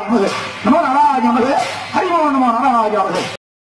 நமது நமோ நாராஜ நமது ஹரிமோ நமோ நாராஜ நமது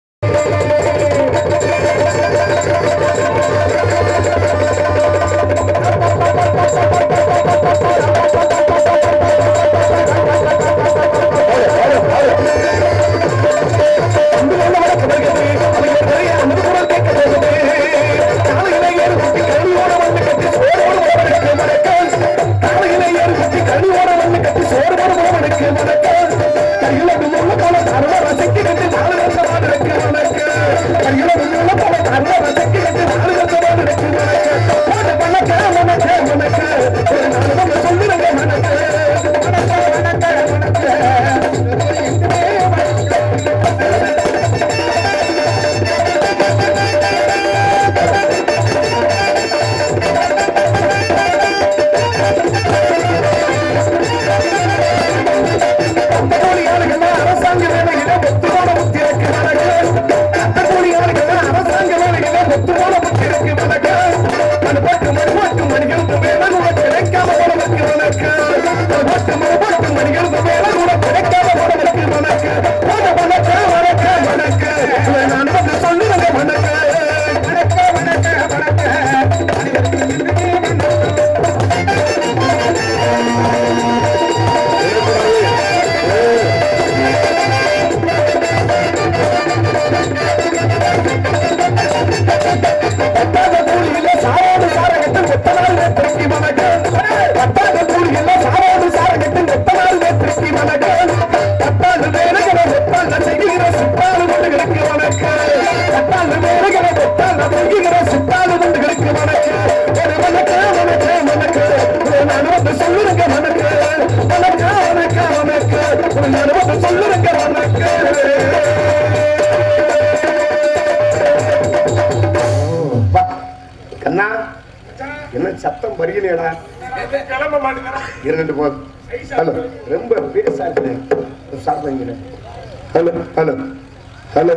கண்ணா என்ன சத்தம் பரியலையடா கிளம்ப மாட்டேங்கிறான் இரண்டு போதும் ஹலோ ரொம்ப பேசா இருக்கு சாப்பிடுங்க ஹலோ ஹலோ ஹலோ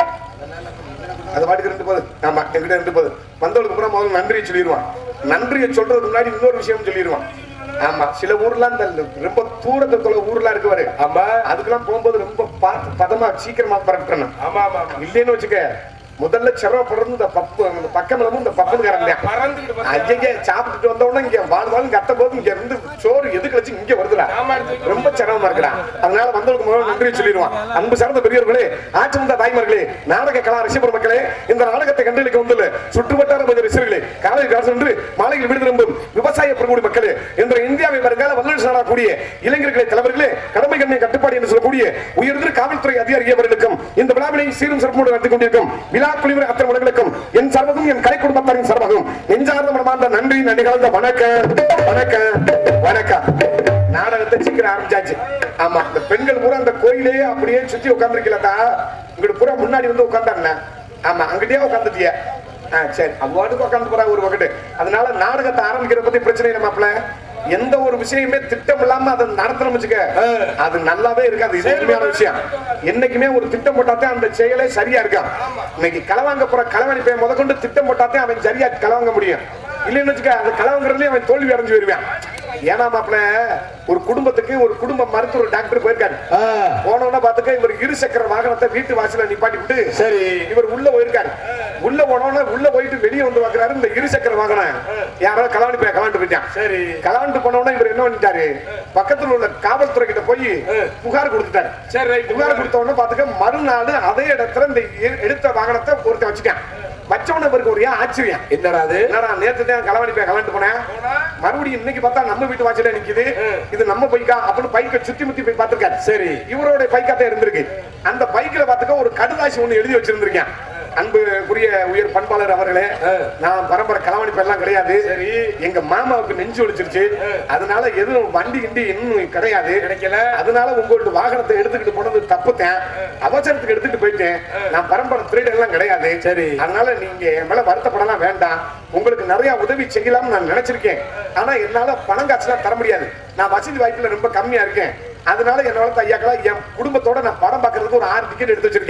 அது பாட்டுக்கு ரெண்டு போதும் ஆமா என்கிட்ட ரெண்டு போதும் வந்தவளுக்கு அப்புறம் முதல்ல நன்றியை சொல்லிடுவான் நன்றியை சொல்றதுக்கு முன்னாடி இன்னொரு விஷயம் சொல்லிடுவான் ஆமா சில ஊர்லாம் இந்த ரொம்ப தூரத்துல ஊர்லாம் இருக்கு பாரு ஆமா அதுக்கெல்லாம் போகும்போது ரொம்ப பார்த்து பதமா சீக்கிரமா பரட்டணும் ஆமா ஆமா ஆமா இல்லைன்னு வச்சுக்க முதல்ல சிரமப்படுறது இந்த பப்பு அந்த பக்கமிலமும் இந்த பப்புன்னு பறந்துகிட்டு வந்து- ஐயே சாப்பிட்டுட்டு வந்த உடனே இங்க வாழ் வாழ் கத்த போது இங்க இருந்து சோறு எதுக்கு வச்சு இங்க வருதுடா சாம்பார் தூக்கி ரொம்ப சிரமமா இருக்குடா அதனால வந்தவங்களுக்கு முதல்ல நன்றி சொல்லிடுவான் அன்பு சார்ந்த பெரியவர்களே ஆட்சி வந்த தாய்மார்களே நாடக கலா ரசிகர் மக்களே இந்த நாடகத்தை கண்டளிக்க வந்துள்ள சுற்றுவட்டார கொஞ்சம் ரசிகர்களே காலை காசு என்று மாலையில் விடுதி நம்பும் விவசாய பிரகுடி மக்களே என்ற இந்தியாவை வருங்கால வல்லரசு நாடாக்கூடிய இளைஞர்களே தலைவர்களே கடமை கண்ணை கட்டுப்பாடு என்று சொல்லக்கூடிய உயர்ந்த காவல்துறை அதிகாரி அவர்களுக்கும் இந்த விழாவினை சீரும் சிறப்போடு நடத்தி கொண்டிருக்கும் விழா குழுவினர் அத்தனை உலகளுக்கும் என் சர்வகம் என் கலை குடும்பத்தாரின் சர்வகம் நெஞ்சார்ந்த மனமார்ந்த நன்றி நன்றி கலந்த வணக்கம் வணக்கம் வணக்கம் நாடகத்தை சீக்கிரம் ஆரம்பிச்சாச்சு ஆமா இந்த பெண்கள் பூரா அந்த கோயிலே அப்படியே சுத்தி உட்காந்துருக்கலதா இங்கிட்டு பூரா முன்னாடி வந்து உட்காந்தாங்க ஆமா அங்கிட்டே உட்காந்துட்டிய ஆ சரி அவ்வாட்டுக்கு உட்காந்து போறா ஒரு வகுட்டு அதனால நாடகத்தை ஆரம்பிக்கிற பத்தி பிரச்சனை இல்லை மாப்பிள்ள எந்த ஒரு விஷயமே திட்டம் இல்லாம அதை நடத்தணும் வச்சுக்க அது நல்லாவே இருக்காது இது உண்மையான விஷயம் என்னைக்குமே ஒரு திட்டம் போட்டாதான் அந்த செயலே சரியா இருக்கும் இன்னைக்கு களவாங்க போற களவாணி பையன் முதற்கொண்டு திட்டம் போட்டாதான் அவன் சரியா களவாங்க முடியும் இல்லைன்னு வச்சுக்க அந்த களவாங்கிறதுலயும் அவன் தோல்வி அடைஞ்சு வருவான் ஏன்னா மாப்பிள்ள ஒரு குடும்பத்துக்கு ஒரு குடும்ப மருத்துவர் டாக்டர் போயிருக்காரு போனோம்னா பாத்துக்க இவர் இரு சக்கர வாகனத்தை வீட்டு வாசல்ல நிப்பாட்டி விட்டு சரி. இவர் உள்ள போயிருக்காரு உள்ள போனோம்னா உள்ள போயிட்டு வெளியே வந்து பாக்குறாரு இந்த இரு சக்கர வாகனம் யாரோ கலாவணி போய் கலாண்டு போயிட்டான் சரி. கலாண்டு போனோம்னா இவர் என்ன பண்ணிட்டாரு பக்கத்துல உள்ள காவல்துறை கிட்ட போய் புகார் கொடுத்துட்டாரு சரி ரைட் புகார் கொடுத்த உடனே பாத்துக்க மறுநாள் அதே இடத்துல இந்த எ- எடுத்த வாகனத்தை ஒருத்தன் வச்சுட்டான் வச்சவன இவருக்கு ஒரு ஏன் ஆச்சரியம் என்னடா அது என்னடா நேத்து தான் களவாணி போய் கலந்து போனேன் மறுபடியும் இன்னைக்கு பார்த்தா நம்ம வீட்டு வாசல்ல நிக்குது இது நம்ம பைக்கா அப்படின்னு பைக்கை சுத்தி முத்தி போய் பார்த்திருக்காரு சரி. இவரோட பைக்கா தான் இருந்திருக்கு அந்த பைக்ல பாத்துக்க ஒரு கடுதாசி ஒண்ணு எழுதி வச்சிருந்திருக்கேன் அன்புக்குரிய உயர் பண்பாளர் அவர்களே நான் பரம்பரை களவாணி எல்லாம் கிடையாது சரி. எங்க மாமாவுக்கு நெஞ்சு ஒழிச்சிருச்சு அதனால எதுவும் வண்டி கிண்டி இன்னும் கிடையாது கிடைக்கல. அதனால உங்கள்ட்ட வாகனத்தை எடுத்துக்கிட்டு போனது தப்புத்தேன் அவசரத்துக்கு எடுத்துட்டு போயிட்டேன் நான் பரம்பரை திருடு எல்லாம் கிடையாது சரி. அதனால நீங்க என் மேல வருத்தப்படலாம் வேண்டாம் உங்களுக்கு நிறைய உதவி செய்யலாம்னு நான் நினைச்சிருக்கேன் ஆனா என்னால பணம் காசுலாம் தர முடியாது நான் வசதி வாய்ப்புல ரொம்ப கம்மியா இருக்கேன் அதனால என்னால ஐயாக்களா என் குடும்பத்தோட நான் படம் பார்க்கறதுக்கு ஒரு ஆறு டிக்கெட் எடுத்து வச்சிருக்கேன்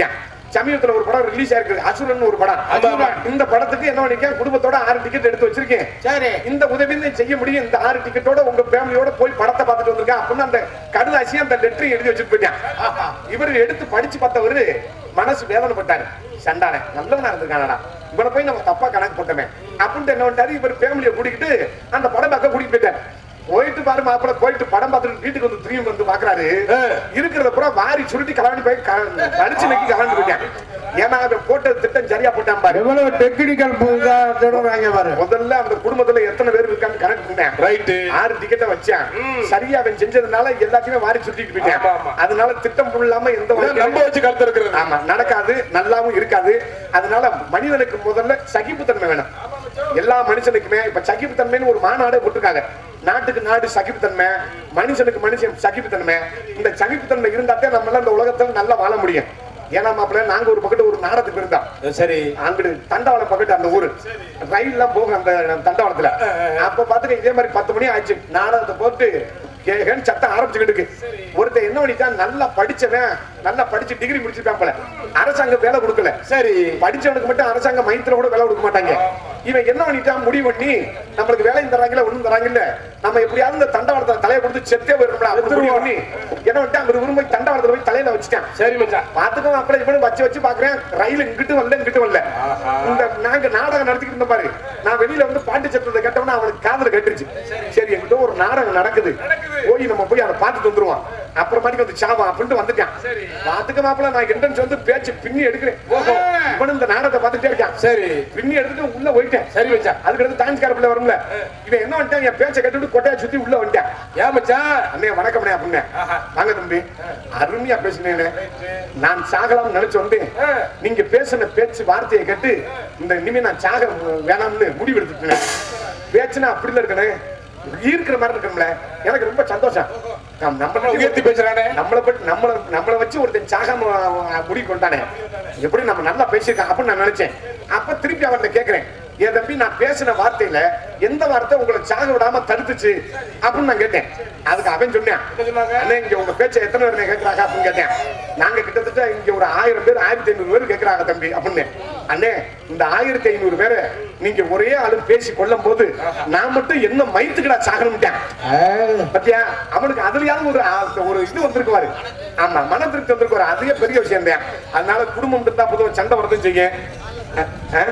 சமீபத்துல ஒரு படம் ரிலீஸ் ஆயிருக்கு அசுரன் ஒரு படம் ஆமா, ஆமா. இந்த படத்துக்கு என்ன பண்ணிருக்கேன் குடும்பத்தோட ஆறு டிக்கெட் எடுத்து வச்சிருக்கேன் சரி இந்த உதவி நீ செய்ய முடியும் இந்த ஆறு டிக்கெட்டோட உங்க ஃபேமிலியோட போய் படத்தை பார்த்துட்டு வந்திருக்கேன் அப்படின்னு அந்த கடுதாசி அந்த லெட்டரை எழுதி வச்சுட்டு போயிட்டான் இவர் எடுத்து படிச்சு பார்த்தவரு மனசு வேதனைப்பட்டாரு சண்டான நல்லவனா இருந்திருக்கானடா இவனை போய் நம்ம தப்பா கணக்கு போட்டோமே அப்படின்ட்டு என்ன பண்ணிட்டாரு இவர் ஃபேமிலியை கூட்டிக்கிட்டு அந்த படம் பார்க்க கூட்டிட்டு போயிட்டாரு போயிட்டு பாரு மாப்பிள்ள போயிட்டு படம் பார்த்துட்டு வீட்டுக்கு வந்து திரும்பி வந்து பாக்குறாரு இருக்கிறத பூரா வாரி சுருட்டி கலாண்டி போய் கழிச்சு நக்கி கலாண்டு போயிட்டேன் ஏன்னா அவன் போட்ட திட்டம் சரியா போட்டான் பாரு எவ்வளவு டெக்னிக்கல் வாங்க பாரு முதல்ல அந்த குடும்பத்துல எத்தனை பேர் இருக்கான்னு கணக்கு பண்ணேன் ரைட்டு ஆறு டிக்கெட்டை வச்சான் சரியா அவன் செஞ்சதுனால எல்லாத்தையுமே வாரி சுட்டிட்டு ஆமா, போயிட்டான் ஆமா. அதனால திட்டம் இல்லாம எந்த நம்ப வாழ்க்கையிலும் வச்சு கருத்து இருக்கிறது ஆமா நடக்காது நல்லாவும் இருக்காது அதனால மனிதனுக்கு முதல்ல சகிப்புத்தன்மை வேணும் எல்லா மனுஷனுக்குமே இப்ப சகிப்புத்தன்மைன்னு ஒரு மாநாடே போட்டிருக்காங்க நாட்டுக்கு நாடு சகிப்புத்தன்மை மனுஷனுக்கு மனுஷன் சகிப்புத்தன்மை இந்த சகிப்புத்தன்மை இருந்தாத்தே நம்ம எல்லாம் இந்த உலகத்துல நல்லா வாழ முடியும் ஏன்னா மாப்பிள்ள நாங்க ஒரு பக்கத்து ஒரு நாடத்துக்கு இருந்தோம் சரி அங்கிட்டு தண்டவாளம் பக்கத்து அந்த ஊரு ரயில் எல்லாம் போகும் அந்த தண்டவாளத்துல அப்ப பாத்துக்க இதே மாதிரி பத்து மணி ஆச்சு நாடகத்தை போட்டு கேன்னு சத்தம் ஆரம்பிச்சுக்கிட்டு இருக்கு ஒருத்தன் என்ன பண்ணிட்டான் நல்லா படிச்சவன் நல்லா படிச்சு டிகிரி முடிச்சிருக்கான் போல அரசாங்கம் வேலை கொடுக்கல சரி படிச்சவனுக்கு மட்டும் அரசாங்கம் மையத்துல கூட வேலை கொடுக்க மாட்டாங்க இவன் என்ன பண்ணிட்டான் முடிவு பண்ணி நம்மளுக்கு வேலையும் தராங்கல்ல ஒண்ணும் தராங்கல்ல நம்ம எப்படியாவது இந்த தண்டவாளத்தை தலையை கொடுத்து செத்தே போயிருக்கோம்ல அப்படி முடிவு பண்ணி என்ன பண்ணிட்டான் அங்க விரும்பி தண்டவாளத்துல போய் தலையில வச்சுட்டான் சரி மச்சான் பாத்துக்கோ அப்படி இப்படி வச்சு வச்சு பாக்குறேன் ரயில் இங்கிட்டு வரல இங்கிட்டு வரல இந்த நாங்க நாடகம் நடத்திக்கிட்டு இருந்த பாரு நான் வெளியில வந்து பாட்டு சத்தத்தை கேட்டவன அவனுக்கு காதுல கட்டுருச்சு சரி என்கிட்ட ஒரு நாடகம் நடக்குது போய் நம்ம போய் அதை பார்த்துட்டு வந்துருவோம் அப்புறமாட்டிக்கு வந்து சாவம் அப்படின்ட்டு வந்துட்டான் பாத்துக்க மாப்பிள நான் என்ட்ரன்ஸ் வந்து பேச்சு பின்னி எடுக்கிறேன் ஓஹோ இவனு இந்த நாடகத்தை பார்த்துட்டே இருக்கான் சரி பின்னி எடுத்துட்டு உள்ள போயிட்டேன் சரி மச்சான் அதுக்கு அடுத்து டான்ஸ்கார பிள்ளை வரும்ல இவன் என்ன வந்துட்டான் என் பேச்சை கட்டிட்டு கொட்டையை சுத்தி உள்ள வந்துட்டான் ஏன் மச்சான் அண்ணே வணக்கம்ண்ணே அப்படின்னு வாங்க தம்பி அருமையா பேசினேன் நான் சாகலாம் நினைச்சு வந்தேன் நீங்க பேசின பேச்சு வார்த்தையை கேட்டு இந்த இனிமே நான் சாக வேணாம்னு முடிவு எடுத்துட்டேன் பேச்சுனா அப்படில இருக்கணும் ஈர்க்கிற மாதிரி இருக்கணும்ல எனக்கு ரொம்ப சந்தோஷம் நம்ம- நம்மள உயர்த்தி பேசுறானே நம்மளை பற்றி நம்மள நம்மளை வச்சு ஒருத்தன் சாகாம முடிவு கொண்டானே எப்படி நம்ம நல்லா பேசியிருக்கான் அப்படின்னு நான் நினைச்சேன் அப்ப திருப்பி அவர்கிட்ட கேட்கிறேன் என் தம்பி நான் பேசின வார்த்தையில எந்த வார்த்தை உங்களை சாக விடாம தடுத்துச்சு அப்படின்னு நான் கேட்டேன் அதுக்கு அவன் சொன்னேன் அண்ணே இங்க உங்க பேச்சை எத்தனை பேர் கேட்கறாங்க அப்படின்னு கேட்டேன் நாங்க கிட்டத்தட்ட இங்க ஒரு ஆயிரம் பேர் ஆயிரத்தி ஐநூறு பேர் கேட்கறாங்க தம்பி அப்படின்னு அண்ணே இந்த ஆயிரத்தி ஐநூறு பேரை நீங்க ஒரே ஆளு பேசி கொள்ளும் போது நான் மட்டும் என்ன மயித்துக்கடா சாகணும்ட்டேன் பத்தியா அவனுக்கு அதுலயாவது ஒரு ஆ- ஒரு இது வந்திருக்குவாரு ஆமா மன திருப்தி வந்திருக்குவாரு அதுவே பெரிய விஷயம் தான் அதனால குடும்பம் இருந்தா பொதுவாக சண்டை வரதும் செய்ய அஹ், அஹ்,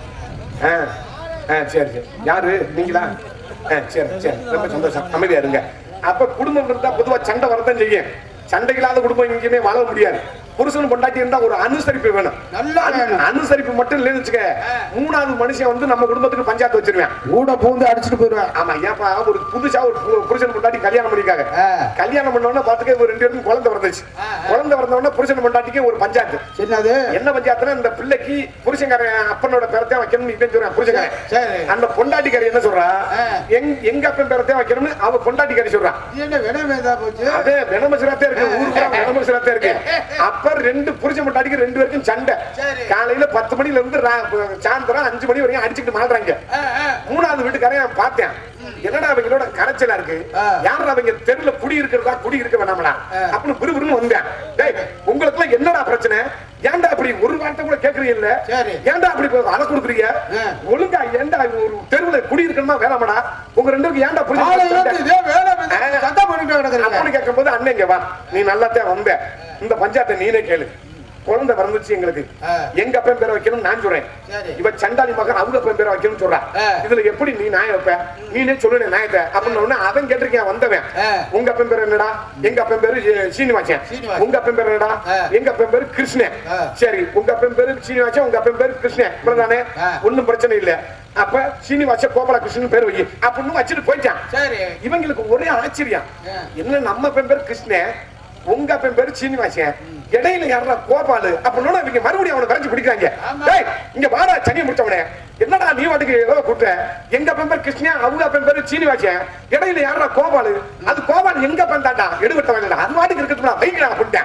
அஹ், அஹ், சரி சரி யாரு நீங்களா அஹ், சரி சரி ரொம்ப சந்தோஷம் அமைதியா இருங்க அப்ப குடும்பம் இருந்தா பொதுவா சண்டை வரதான் செய்யும் சண்டை இல்லாத குடும்பம் எங்கேயுமே வாழ முடியாது புருஷன் பொண்டாட்டி இருந்தா ஒரு அனுசரிப்பு வேணும் நல்லா அனு- வேணும். அனுசரிப்பு மட்டும் இல்லைன்னு வச்சுக்க மூணாவது மனுஷன் வந்து நம்ம குடும்பத்துக்கு பஞ்சாயத்து வச்சிருவேன் கூட பூந்து அடிச்சுட்டு போயிருவேன் ஆமா ஏப்பா ஒரு புதுசா ஒரு பு- புருஷன் பொண்டாட்டி கல்யாணம் பண்ணிருக்காங்க ஆ. கல்யாணம் பண்ண உடனே பாத்துக்க ஒரு ரெண்டு பேருக்கும் குழந்தை வந்துச்சு குழந்தை வந்த உடனே புருஷன் பொண்டாட்டிக்கு ஒரு பஞ்சாயத்து என்னது என்ன பஞ்சாயத்துனா இந்த பிள்ளைக்கு புருஷன்காரன் அப்பனோட பேரத்தையும் வைக்கணும்னு இவன் சொல்றான் புருஷன்காரன் சரி. அந்த பொண்டாட்டிக்காரி என்ன சொல்றா ஆ. எங் எங்க அப்பன் பேரத்தையும் வைக்கணும்னு அவ பொண்டாட்டிக்காரி சொல்றான் இது என்ன வினவேதா போச்சு அதே வெனமசுராத்தே இருக்கு ஊருக்கு வெனமசுராத்தே இருக்கு அப்ப ரெண்டு புருஷன் பொண்டாட்டிக்கு ரெண்டு பேருக்கும் சண்டை சரி. காலையில பத்து மணில இருந்து ரா- சாயந்தரம் அஞ்சு மணி வரைக்கும் அடிச்சுட்டு மாறுறாங்க ஆ, ஆ. மூணாவது வீட்டுக்காரன் நான் பார்த்தேன் என்னடா அவங்களோட கரைச்சலா இருக்கு ஆ. யாரா அவங்க தெருல குடி இருக்கிறதா குடி இருக்க வேணாமடா ஆ. அப்படின்னு விறுவிறுன்னு வந்தேன் டேய் உங்களுக்கு எல்லாம் என்னடா பிரச்சனை ஏன்டா அப்படி ஒரு வார்த்தை கூட கேக்குறீங்க இல்ல சரி. ஏன்டா அப்படி அதை கொடுக்குறீங்க ஆ. ஒழுங்கா ஏன்டா ஒரு தெருவுல குடி இருக்கணுமா வேணாமடா உங்க ரெண்டு பேருக்கு ஏன்டா காலையில இருந்து புரிஞ்சு இதே வேலை பார்த்து சத்தம் பண்ணிட்டு கிடக்குறீங்க அப்படி கேட்கும்போது அண்ணன் இங்க வா நீ நல்லாத்தான் வந்த இந்த பஞ்சாயத்தை நீனே கேளு குழந்தை பிறந்துச்சு எங்களுக்கு ஆ. எங்க அப்பன் பேரை வைக்கணும் நான் சொல்றேன் சரி. இவ சண்டாளி மகன் அவங்க அப்பன் பேரை வைக்கணும்னு சொல்றா ஆ. இதுல எப்படி நீ நியாயம் வைப்ப நீனே சொல்லு நியாயத்தை அப்படின்னு உடனே அவன் கேட்டிருக்கேன் வந்தவன் ஆ. உங்க அப்பன் பேர் என்னடா எங்க அப்பன் பேரு அஹ், சீனிவாசன் சீனிவாசன். உங்க அப்பன் பேர் என்னடா ஆ. எங்க அப்பன் பேரு கிருஷ்ணன் ஆ. சரி உங்க அப்பன் பேரு சீனிவாசன் உங்க அப்பன் பேரு கிருஷ்ணன் இவ்வளவுதானே ஆ. ஒண்ணும் பிரச்சனை இல்ல அப்ப சீனிவாச கோபால கிருஷ்ணன் பேர் வை அப்படின்னு வச்சுட்டு போயிட்டான் சரி இவங்களுக்கு ஒரே ஆச்சரியம் ஆ. என்ன நம்ம அப்பன் பேர் கிருஷ்ணன் உங்க அப்பன் பேரு சீனிவாசன் இடையில யாரா கோபாலு அப்படின்னு இவங்க மறுபடியும் அவனை வரைஞ்சு பிடிக்கிறாங்க ஆமா. டேய் இங்க வாடா சனியை முடிச்சவனே என்னடா நீ வாட்டுக்கு ஏதோ கூட்ட எங்க அப்பன் பேர் கிருஷ்ணன் அவங்க அப்பன் பேரு சீனிவாசன் இடையில யாரா கோபாலு அது கோபால் எங்க அப்பன் தாண்டா எடுபட்ட வேண்டாம் அது வாட்டுக்கு இருக்கட்டும்டா வைக்கலாம் அப்படின்ட்டேன்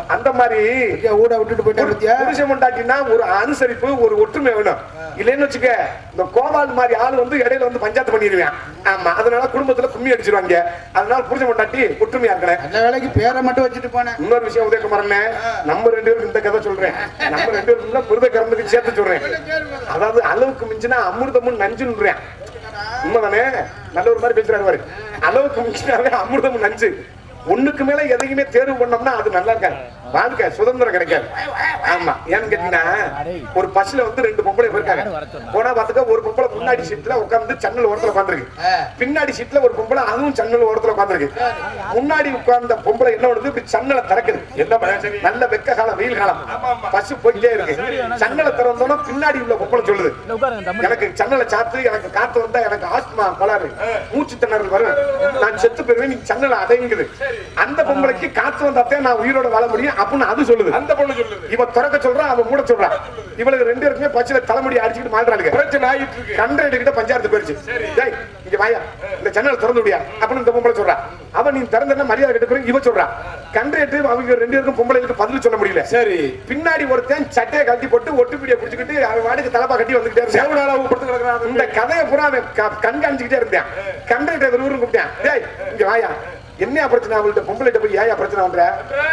அந்த மாதிரி ஐயா, ஊட விட்டுட்டு போயிட்டா பத்தியா புருஷன் பொண்டாட்டினா ஒரு அனுசரிப்பு ஒரு ஒற்றுமை வேணும் இல்லைன்னு வச்சுக்க இந்த கோபால் மாதிரி ஆளு வந்து இடையில வந்து பஞ்சாயத்து பண்ணிடுவேன் ஆமா அதனால குடும்பத்துல கும்மி அடிச்சிருவாங்க அதனால புருஷன் பொண்டாட்டி ஒற்றுமையா இருக்கணும் நல்ல வேலைக்கு பேரை மட்டும் வச்சுட்டு போனேன் இன்னொரு விஷயம் உதயகுமாரண்ணே நம்ம ரெண்டு பேரும் இந்த கதை சொல்றேன் நம்ம ரெண்டு பேரும் புரித கறந்துக்கு சேர்த்து சொல்றேன் அதாவது அளவுக்கு மிஞ்சினா அமிர்தமும் நஞ்சுன்றேன் உண்மைதானே நல்ல ஒரு மாதிரி பேசுறாரு பாரு அளவுக்கு மிஞ்சினாவே அமிர்தமும் நஞ்சு ஒண்ணுக்கு மேல எதையுமே தேர்வு பண்ணோம்னா அது நல்லா இருக்காது வாழ்க்கை சுதந்திரம் கிடைக்காது ஆமா ஏன்னு கேட்டீங்கன்னா ஒரு பஸ்ல வந்து ரெண்டு பொம்பளை போயிருக்காங்க போனா பாத்துக்க ஒரு பொம்பளை முன்னாடி சீட்ல உட்கார்ந்து ஜன்னல் ஓரத்துல உட்காந்துருக்கு பின்னாடி சீட்ல ஒரு பொம்பளை அதுவும் ஜன்னல் ஓரத்துல உட்காந்துருக்கு முன்னாடி உட்கார்ந்த பொம்பளை என்ன பண்ணுது இப்படி ஜன்னலை திறக்குது என்ன பண்ண? நல்ல வெக்க காலம் வெயில் காலம் பஸ் போயிட்டே இருக்கு ஜன்னலை திறந்தோம்னா பின்னாடி உள்ள பொம்பளை சொல்லுது எனக்கு ஜன்னலை சாத்து எனக்கு காத்து வந்தா எனக்கு ஆஸ்துமா கோளாறு மூச்சு திணறல் வரும் நான் செத்து போயிருவேன் நீ ஜன்னலை அடைங்குது அந்த பொம்பளைக்கு காத்து வந்தாத்தான் நான் உயிரோட வாழ முடியும் அப்படின்னு அது சொல்லுது அந்த பொண்ணு சொல்லுது இவ திறக்க சொல்றா அவன் மூட சொல்றா இவளுக்கு ரெண்டு பேருக்குமே பச்சில தலைமுடி அடிச்சுக்கிட்டு மாட்டாளுங்க பிரச்சனை ஆயிட்டு இருக்கு கண்டரைட்டு கிட்ட பஞ்சாயத்து போயிருச்சு டேய் இங்க வாயா இந்த ஜன்னல் திறந்து விடியா அப்படின்னு இந்த பொம்பளை சொல்றா அவன் நீ திறந்தன மரியாதை கிட்ட போய் இவ சொல்றா கண்டரைட்டு அவங்க ரெண்டு பேருக்கும் பொம்பளைகளுக்கு பதில் சொல்ல முடியல சரி பின்னாடி ஒருத்தன் சட்டையை கழட்டி போட்டு ஒட்டு பிடிய குடிச்சுக்கிட்டு அவன் வாட்டுக்கு தலப்பா கட்டி வந்துகிட்டே இருந்தான் செவனால படுத்து கிடக்குறான் இந்த கதையை பூரா அவன் க- கண்காணிச்சுக்கிட்டே இருந்தேன் கண்டக்டர் ஊருக்கு கூப்பிட்டேன் டேய் இங்க வாயா என்ன பிரச்சனை அவள்கிட்ட பொம்பளைட்ட போய் ஏயா பிரச்சனை பண்ற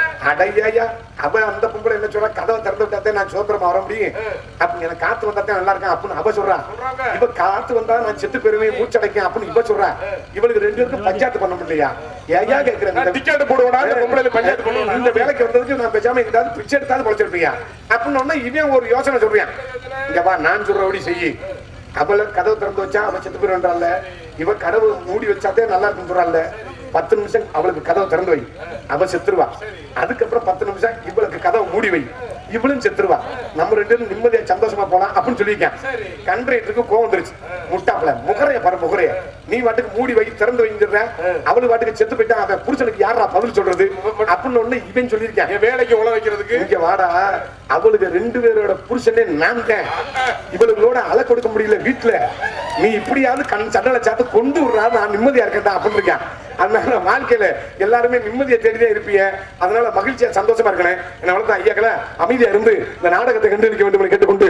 அடையா அவ அந்த பொம்பளை என்ன சொல்றா கதவை திறந்து விட்டாத்தே நான் சுதந்திரமா வர முடியும் அப்ப எனக்கு காத்து வந்தாத்தே நல்லா இருக்கேன் அப்படின்னு அவ சொல்றா இவ காத்து வந்தா நான் செத்து பெருவேன் மூச்சடைக்கேன் அப்படின்னு இவ சொல்றா இவளுக்கு ரெண்டு பேருக்கும் பஞ்சாயத்து பண்ண முடியலையா ஏயா கேக்குறேன் இந்த டிக்கெட் போடுவடா இந்த பொம்பளைல பஞ்சாயத்து பண்ணுவா இந்த வேலைக்கு வந்ததுக்கு நான் பேசாம எங்கிட்டாவது பிச்சை எடுத்தாலும் பொழைச்சிருப்பியா அப்படின்னு உடனே இவன் ஒரு யோசனை சொல்றான் இங்க வா நான் சொல்றபடி செய்யி அவள கதவு திறந்து வச்சா அவ செத்து போயிடுறாள்ல இவ கதவு மூடி வச்சாதே நல்லா இருக்கும் சொல்றாள்ல பத்து நிமிஷம் அவளுக்கு கதவை திறந்து வை அவ செத்துருவா அதுக்கப்புறம் பத்து நிமிஷம் இவளுக்கு கதவை மூடி வை இவளும் செத்துருவா நம்ம ரெண்டு பேரும் நிம்மதியா சந்தோஷமா போலாம் அப்படின்னு சொல்லியிருக்கேன் கண்ட்ரேட்டருக்கு கோவம் வந்துருச்சு முட்டாப்ல முகரைய பாரு முகரைய நீ வாட்டுக்கு மூடி வை திறந்து வைங்கிற அவளு வாட்டுக்கு செத்து போயிட்டா அவன் புருஷனுக்கு யாரா பதில் சொல்றது அப்படின்னு ஒண்ணு இவன் சொல்லியிருக்கான் என் வேலைக்கு உழ வைக்கிறதுக்கு இங்க வாடா அவளுக்கு ரெண்டு பேரோட புருஷனே நான் தான் இவளுகளோட அலை கொடுக்க முடியல வீட்டுல நீ இப்படியாவது கண் சண்டலை சாத்து கொண்டு விடுறா நான் நிம்மதியா இருக்கேன்டா அப்படின்னு இருக்கேன் அதனால வாழ்க்கையில எல்லாருமே நிம்மதியை தேடிதான் இருப்பீங்க அதனால மகிழ்ச்சியா சந்தோஷமா இருக்கணும் என்ன வளர்த்த ஐயாக்களை அமைதியா இருந்து இந்த நாடகத்தை கண்டுபிடிக்க வேண்டும் என்று கேட்டுக்கொண்டு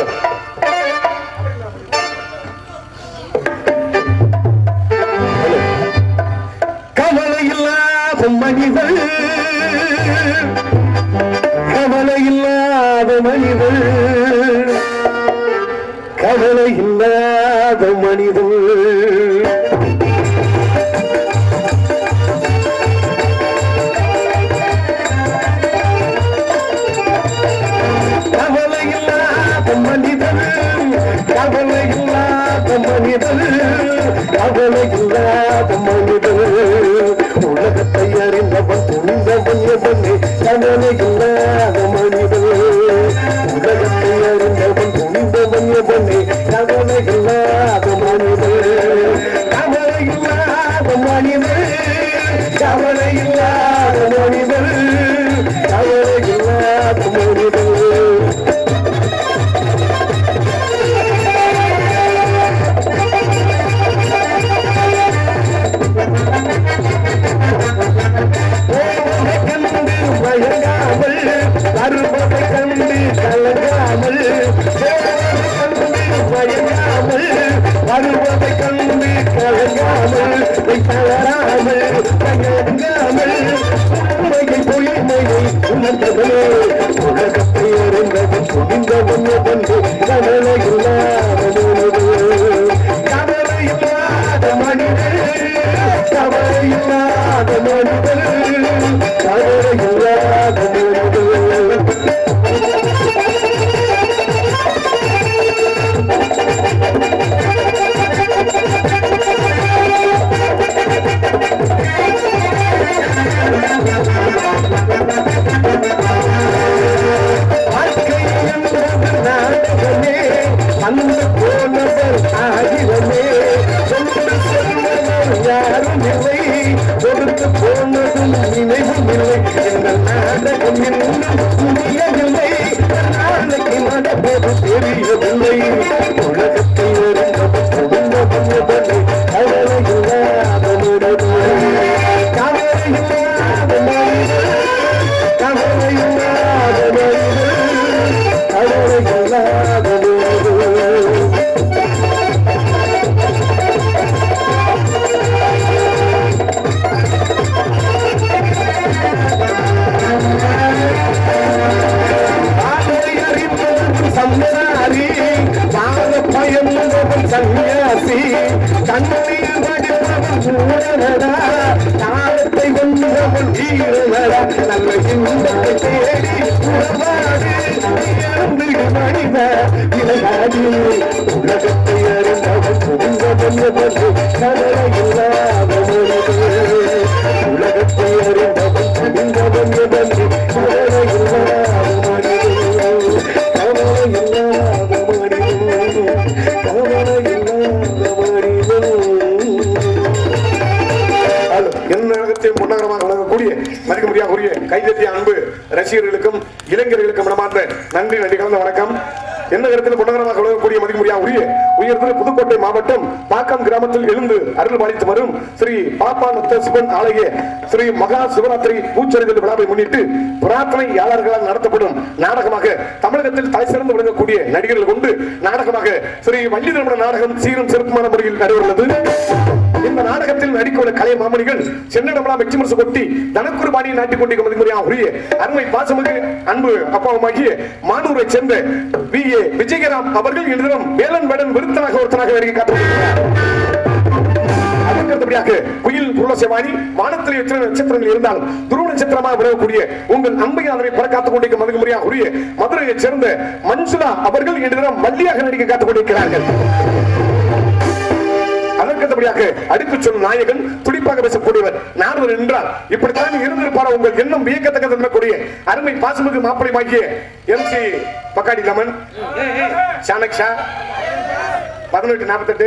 வாங்க. கவலை இல்லாத மனிதன் கவலை இல்லாத மனிதன் கவலை இல்லாத மனிதன் கவலை இல்லாத மனிதன் கவலை இல்லாத மனிதன் கவலை இல்லாத மனிதன் உலகத்தை அறிந்தவன் துணிந்தவன் எவனே கவலை இல்லாத மனிதன் உலகத்தை அறிந்தவன் துணிந்தவன் எவனே கவலை இல்லாத மனிதன் கவலை இல்லாத மனிதன் கவலை இல்லாத மனிதன் கவலை இல்லாத மனிதன் போவதை கண்டு மயங்காமல் வருவதை கண்டு கலங்காமல் போவதை கண்டு மயங்காமல் வருவதை கண்டு கலங்காமல் தளராமல் தயங்காமல் உண்மையை பொய்மையை உணர்ந்தவனே உலகத்தை அறிந்தவன் புரிந்தவன் வந்து கவலை இல்லாத கவலை இல்லாத மனிதன் கவலை இல்லாத மனிதன் கவலை இல்லாத மனிதன் வாழ்க்கை என்பது நாடகமே அந்த போனவர் ஆகிரமே சொந்த செல்வவர் யாரும் இல்லை கொடுத்து போனதும் நினைவும் இல்லை இந்த நாடகம் இன்னும் முடியவில்லை நாளைக்கு நடப்பது தெரியவில்லை உலகத்தில் இருந்தவர் குடும்பம் எவனை கவலை இல்லாத முறை கவலை இல்லாத மனிதன் கவலை வாழ நல்ல இன்பத்தை தேடி உறவாடு இறந்திடு மனித இலகாடி உலகத்தை அறிந்தவன் உங்கவன் கவலை இல்லாத மனிதே உலகத்தை அறிந்தவன் உங்கவன் கவலை இல்லாத மனிதே கவலை இல்லாத மனிதே கவலை இல்லாத மனிதே எந்நேரத்தையும் பொன்னகரமாக வழங்கக்கூடிய மதிக்க முடியாக்கூடிய கைதட்டிய அன்பு ரசிகர்களுக்கும் இளைஞர்களுக்கும் மனமார்ந்த நன்றி நன்றி கலந்த வணக்கம் என்ன இடத்தில் பொன்னகரமாக வழங்கக்கூடிய மதிக்க முடியா உரிய உயர்ந்த புதுக்கோட்டை மாவட்டம் பாக்கம் கிராமத்தில் எழுந்து அருள் பாலித்து வரும் ஸ்ரீ பாப்பா நத்த சிவன் ஆலய ஸ்ரீ மகா சிவராத்திரி பூச்சரிதல் விழாவை முன்னிட்டு பிரார்த்தனையாளர்களால் நடத்தப்படும் நாடகமாக தமிழகத்தில் தலை சிறந்து விளங்கக்கூடிய நடிகர்கள் கொண்டு நாடகமாக ஸ்ரீ வள்ளி திருமண நாடகம் சீரும் சிறப்புமான முறையில் நடைபெறுகிறது இந்த நாடகத்தில் நடிக்கவுள்ள கலை மாமணிகள் சென்னடமலா வெற்றி முரசு கொட்டி தனக்குரு பாணியை நாட்டிக் கொண்டிருக்கும் மதிமுறையாக உரிய அருமை பாசமிகு அன்பு அப்பாவுமாகிய மானூரை சேர்ந்த வி ஏ விஜயராம் அவர்கள் இன்றும் வேலன் வேடன் விருத்தனாக ஒருத்தனாக வருகை காட்டுகிறார் அதற்கடுத்தபடியாக குயில் புருளசேவாணி வானத்தில் எத்தனை நட்சத்திரங்கள் இருந்தாலும் துருவ நட்சத்திரமாக விளங்கக்கூடிய உங்கள் அன்பை அதனை பறக்காத்துக் கொண்டிருக்கும் மதுக்கு முறையாக உரிய மதுரையைச் சேர்ந்த மன்சுலா அவர்கள் இன்று தினம் மல்லியாக நடிக்க காத்துக் கொண்டிருக்கிறார்கள் அதற்கடுத்தபடியாக அடித்து சொன்ன நாயகன் துடிப்பாக பேசக்கூடியவர் நாரதர் என்றால் இப்படித்தான் இருந்திருப்பார் உங்கள் எண்ணம் வியக்கத்தக்க தரக்கூடிய அருமை பாசமிகு மாப்பிளைமாகிய எம் சி பக்காடி லமன் சாணக்ஷா பதினெட்டு நாற்பத்தெட்டு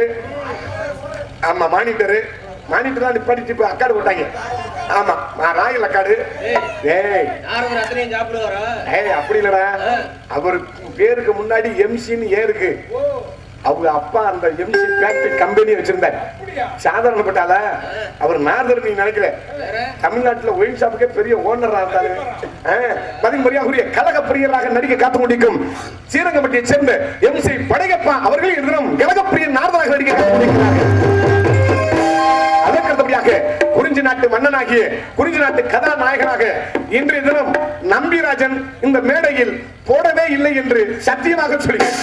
ஆமா மானிட்டரு மானிட்டர் தான் நிப்பாட்டி இப்ப அக்காடு போட்டாங்க ஆமா நான் ராயல் அக்காடு ஏய் நாரதர் அத்தனையும் சாப்பிடுவாரா ஏய் அப்படி இல்லடா அவர் பேருக்கு முன்னாடி எம்சின்னு ஏருக்கு அவங்க அப்பா அந்த எம்சி ஃபேக்டரி கம்பெனி வச்சிருந்தார் சாதாரணப்பட்டால அவர் நாதர் நீ நினைக்கல தமிழ்நாட்டுல ஒயின் ஷாப்புக்கே பெரிய ஓனரா இருந்தாரு மதிமுறையாகுரிய கழக பிரியராக நடிக்க காத்து கொண்டிருக்கும் ஸ்ரீரங்கப்பட்டியை சேர்ந்த எம்சி படையப்பா அவர்கள் இருந்தும் கழகப்பிரிய நாரதராக நடிக்க காத்து கொண்டிருக்கிறார்கள் அதற்கடுத்தபடியாக குறிஞ்சி நாட்டு மன்னனாகிய குறிஞ்சி நாட்டு கதாநாயகனாக இன்றைய தினம் நம்பிராஜன் இந்த மேடையில் போடவே இல்லை என்று சத்தியமாக சொல்கிறேன்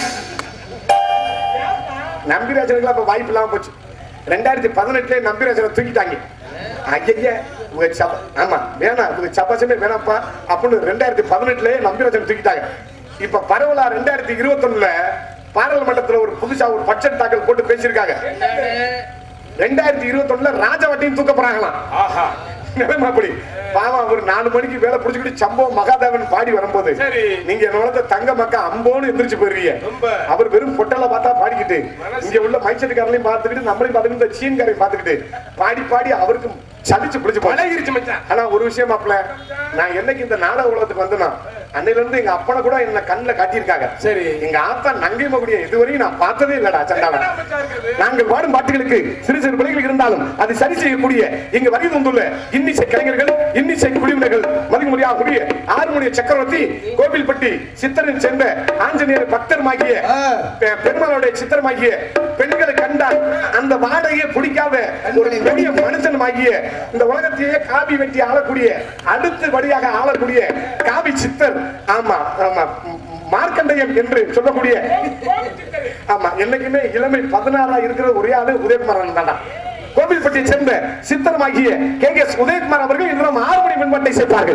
நம்பிராஜனுக்கு அப்ப வாய்ப்பு இல்லாம போச்சு ரெண்டாயிரத்தி பதினெட்டுல நம்பிராஜனை தூக்கிட்டாங்க ஐயா உங்க சப ஆமா வேணாம் உங்க சபாசமே வேணாம்ப்பா அப்படின்னு ரெண்டாயிரத்தி பதினெட்டுல நம்பிராஜன் தூக்கிட்டாங்க இப்ப பரவலா ரெண்டாயிரத்தி இருபத்தொன்னுல பாராளுமன்றத்துல ஒரு புதுசா ஒரு பட்ஜெட் தாக்கல் போட்டு பேசியிருக்காங்க ரெண்டாயிரத்தி இருபத்தொன்னுல ராஜவட்டியும் தூக்க போறாங்களாம் ஆஹா நிலைமை அப்படி பாவம் அவர் நாலு மணிக்கு வேலை புடிச்சுக்கிட்டு சம்பவம் மகாதேவன் பாடி வரும்போது சரி. நீங்க என்னோட தங்க மக்கா அம்போன்னு எந்திரிச்சு போயிருவீங்க ரொம்ப. அவர் வெறும் பொட்டல பார்த்தா பாடிக்கிட்டு இங்க உள்ள மைச்சட்டுக்காரனையும் பார்த்துக்கிட்டு நம்மளையும் பார்த்துக்கிட்டு இந்த சீன்காரையும் பார்த்துக்கிட்டு பாடி பாடி அவருக்கு சலிச்சு பிடிச்சு போச்சு. பழகிருச்சு மச்சான் ஆனா ஒரு விஷயம் மாப்பிள நான் என்னைக்கு இந்த நாடக உலகத்துக்கு வந்தேனா அன்னையில இருந்து எங்க அப்பனை கூட என்ன கண்ணுல காட்டியிருக்காங்க சரி. எங்க ஆத்தா நங்கை மகுடிய இதுவரையும் நான் பார்த்ததே இல்லடா சண்டாவன் என்ன மச்சான் இருக்குது? நாங்கள் பாடும் பாட்டுகளுக்கு சிறு சிறு பிள்ளைகள் இருந்தாலும் அதை சரி செய்யக்கூடிய இங்கு வருகை தந்துள்ள இன்னிசை கலைஞர்கள் இன்னிசை குழுவினர்கள் மதிமுறையாக கூடிய ஆறுமுடைய சக்கரவர்த்தி கோவில்பட்டி சித்தரின் சேர்ந்த ஆஞ்சநேயர் பக்தருமாகிய ஆ. பெ- பெருமாளுடைய சித்திரமாகிய பெண்களை கண்டால் அந்த வாடகையை பிடிக்காத ஒரு பெரிய மனுஷனுமாகிய இந்த உலகத்தையே காவி வெட்டி ஆளக்கூடிய அடுத்த வழியாக ஆளக்கூடிய காவி சித்தர் ஆமா ஆமா ம், மார்க்கண்டேயன் என்று சொல்லக்கூடிய ஆமா என்னைக்குமே இளமை பதினாறா இருக்கிற ஒரே ஆளு உதயகுமாரன் தான்டா கோவில்பட்டியை சேர்ந்த சித்தரமாகிய கே எஸ் உதயகுமார் அவர்கள் இன்று நாம் ஆறு மணி மின்பாட்டை சேர்ப்பார்கள்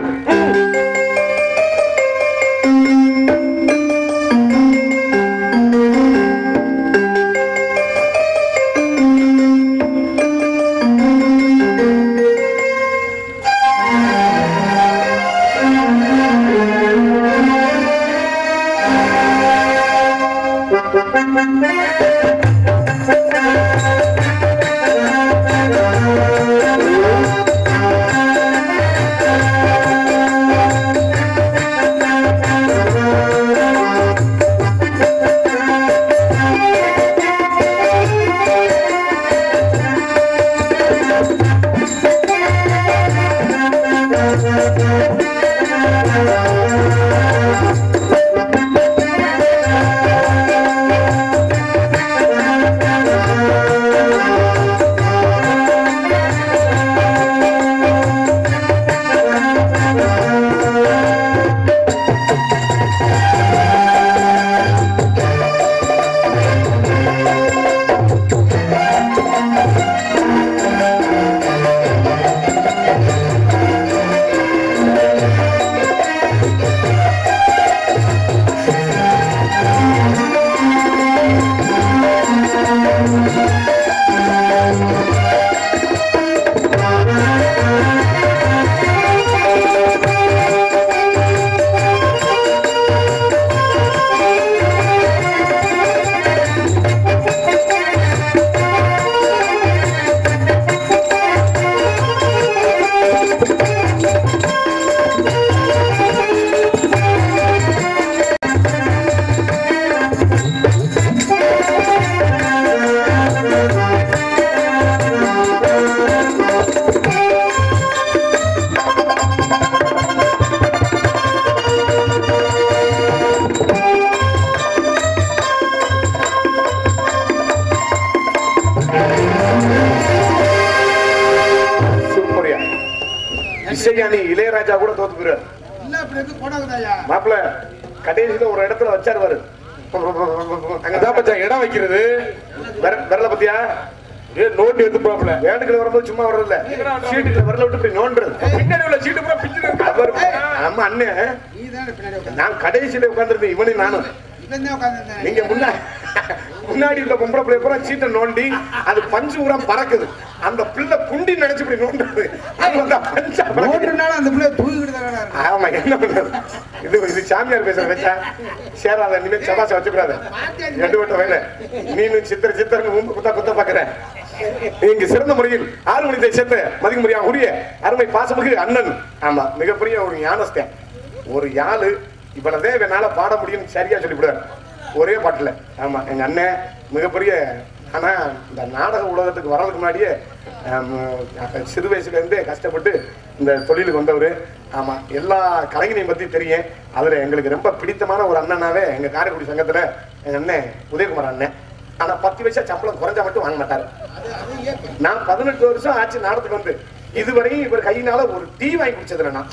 இசைஞானி இளையராஜா கூட தோத்து போயிரு இல்ல அப்படி இருக்கு போடாதயா மாப்பிள்ள கடைசியில ஒரு இடத்துல வச்சாருவாரு அங்கதான் அங்கதான் மச்சான் இடம் வைக்கிறது விர- விரல பத்தியா ஏ நோண்டி வந்து போகல வேண்டுகளை வரும்போது சும்மா வர்றதில்ல சீட்டுல விரல விட்டு இப்படி நோண்டுறது பின்னாடி உள்ள சீட்டு பூரா பிச்சுட்டு இருக்கு. அவர் நம்ம அண்ணன் நீ தானே பின்னாடி உட்காந்து நான் கடைசியில உட்கார்ந்திருந்தேன் இவனையும் நானும் இவன் தான் உட்காந்து நீங்க முன்னாடி முன்னாடி உள்ள பொம்பளை பிள்ளை பூரா சீட்டை நோண்டி அது பஞ்சு பூரா பறக்குது அந்த பிள்ளை குண்டி நினைச்சு இப்படி நோண்டுறது அது வந்து பஞ்சா பறக்குது. ஓட்டுனாலும் அந்த பிள்ளை தூக்கிட்டு தானே இருக்கு ஆமா என்ன பண்றது இது இது சாமியார் பேசுற வச்சா சேராத இனிமே சபாச வச்சுக்கூடாது எட்டு வட்ட வேலை நீனும் சித்திர சித்திரன்னு உம்பு குத்தா குத்த பாக்குற இங்கு சிறந்த முறையில் ஆறு மணி தேசத்தை மதிக்க முடியா உரிய அருமை பாசமிகு அண்ணன் ஆமா மிகப்பெரிய ஒரு ஞானஸ்தன் ஒரு யாழு இவ்வளவுதான் இவனால பாட முடியும்னு சரியா சொல்லிவிடுவார் ஒரே பாட்டுல ஆமா எங்க அண்ணன் மிகப்பெரிய ஆனா இந்த நாடக உலகத்துக்கு வர்றதுக்கு முன்னாடியே ஆம், அப்ப சிறு வயசுல இருந்தே கஷ்டப்பட்டு இந்த தொழிலுக்கு வந்தவர் ஆமா எல்லா கலைஞரையும் பத்தி தெரியும் அதுல எங்களுக்கு ரொம்ப பிடித்தமான ஒரு அண்ணனாவே எங்க காரைக்குடி சங்கத்துல எங்க அண்ணன் உதயகுமார் அண்ணன் ஆனா பத்து வயசா சம்பளம் குறைஞ்சா மட்டும் வாங்க மாட்டாரு நான் பதினெட்டு வருஷம் ஆச்சு நாடத்துக்கு வந்து இதுவரையும் இவர் கையினால ஒரு டீ வாங்கி குடிச்சதுல நான்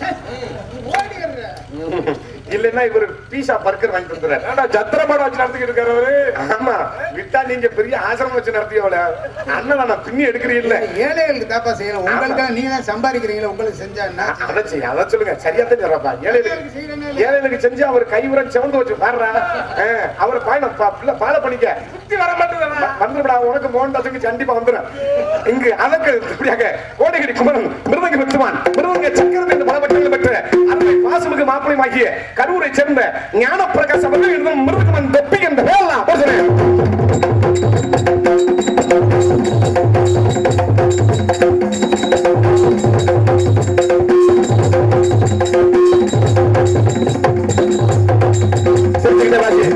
இல்லைன்னா இவர் பீஸா பர்கர் வாங்கி தந்துறாரு ஏன்டா ஜத்திரமாடம் வச்சு நடத்திக்கிட்டு இருக்காரு அவரு ஆமா விட்டா நீங்க பெரிய ஆசிரமம் வச்சு நடத்தியோல அண்ணன் நான் பின்னி எடுக்கிறீல்ல ஏழைகளுக்கு தாப்பா செய்யணும் உங்களுக்காக நீங்க தான் சம்பாதிக்கிறீங்களா உங்களுக்கு செஞ்சா என்ன அதை செய்ய அதை சொல்லுங்க சரியா தான் சொல்றப்பா ஏழைகளுக்கு ஏழைகளுக்கு செஞ்சு அவர் கைவுரம் சிவந்து வச்சு பாடுறா அவர் பயணம் பால பண்ணிக்க சுத்தி வர மாட்டேங்குது வந்துடா உனக்கு மோகன்தாஸுக்கு கண்டிப்பா வந்துடும் இங்கு அதற்கு இப்படியாக கோடகிரி குமரன் மிருதங்க பெற்றுவான் மிருதங்க சக்கரத்தை இந்த பல பட்டங்களை பெற்ற அருமை பாசமிகு மாப்பிளையுமாகிய கரூரை சேர்ந்த ஞான பிரகாஷ் அவர்கள் எழுதும் மிருதகமன் தொப்பி என்ற பேரலாம் பேசுறேன் சிரிச்சுக்கிட்டே வாசி.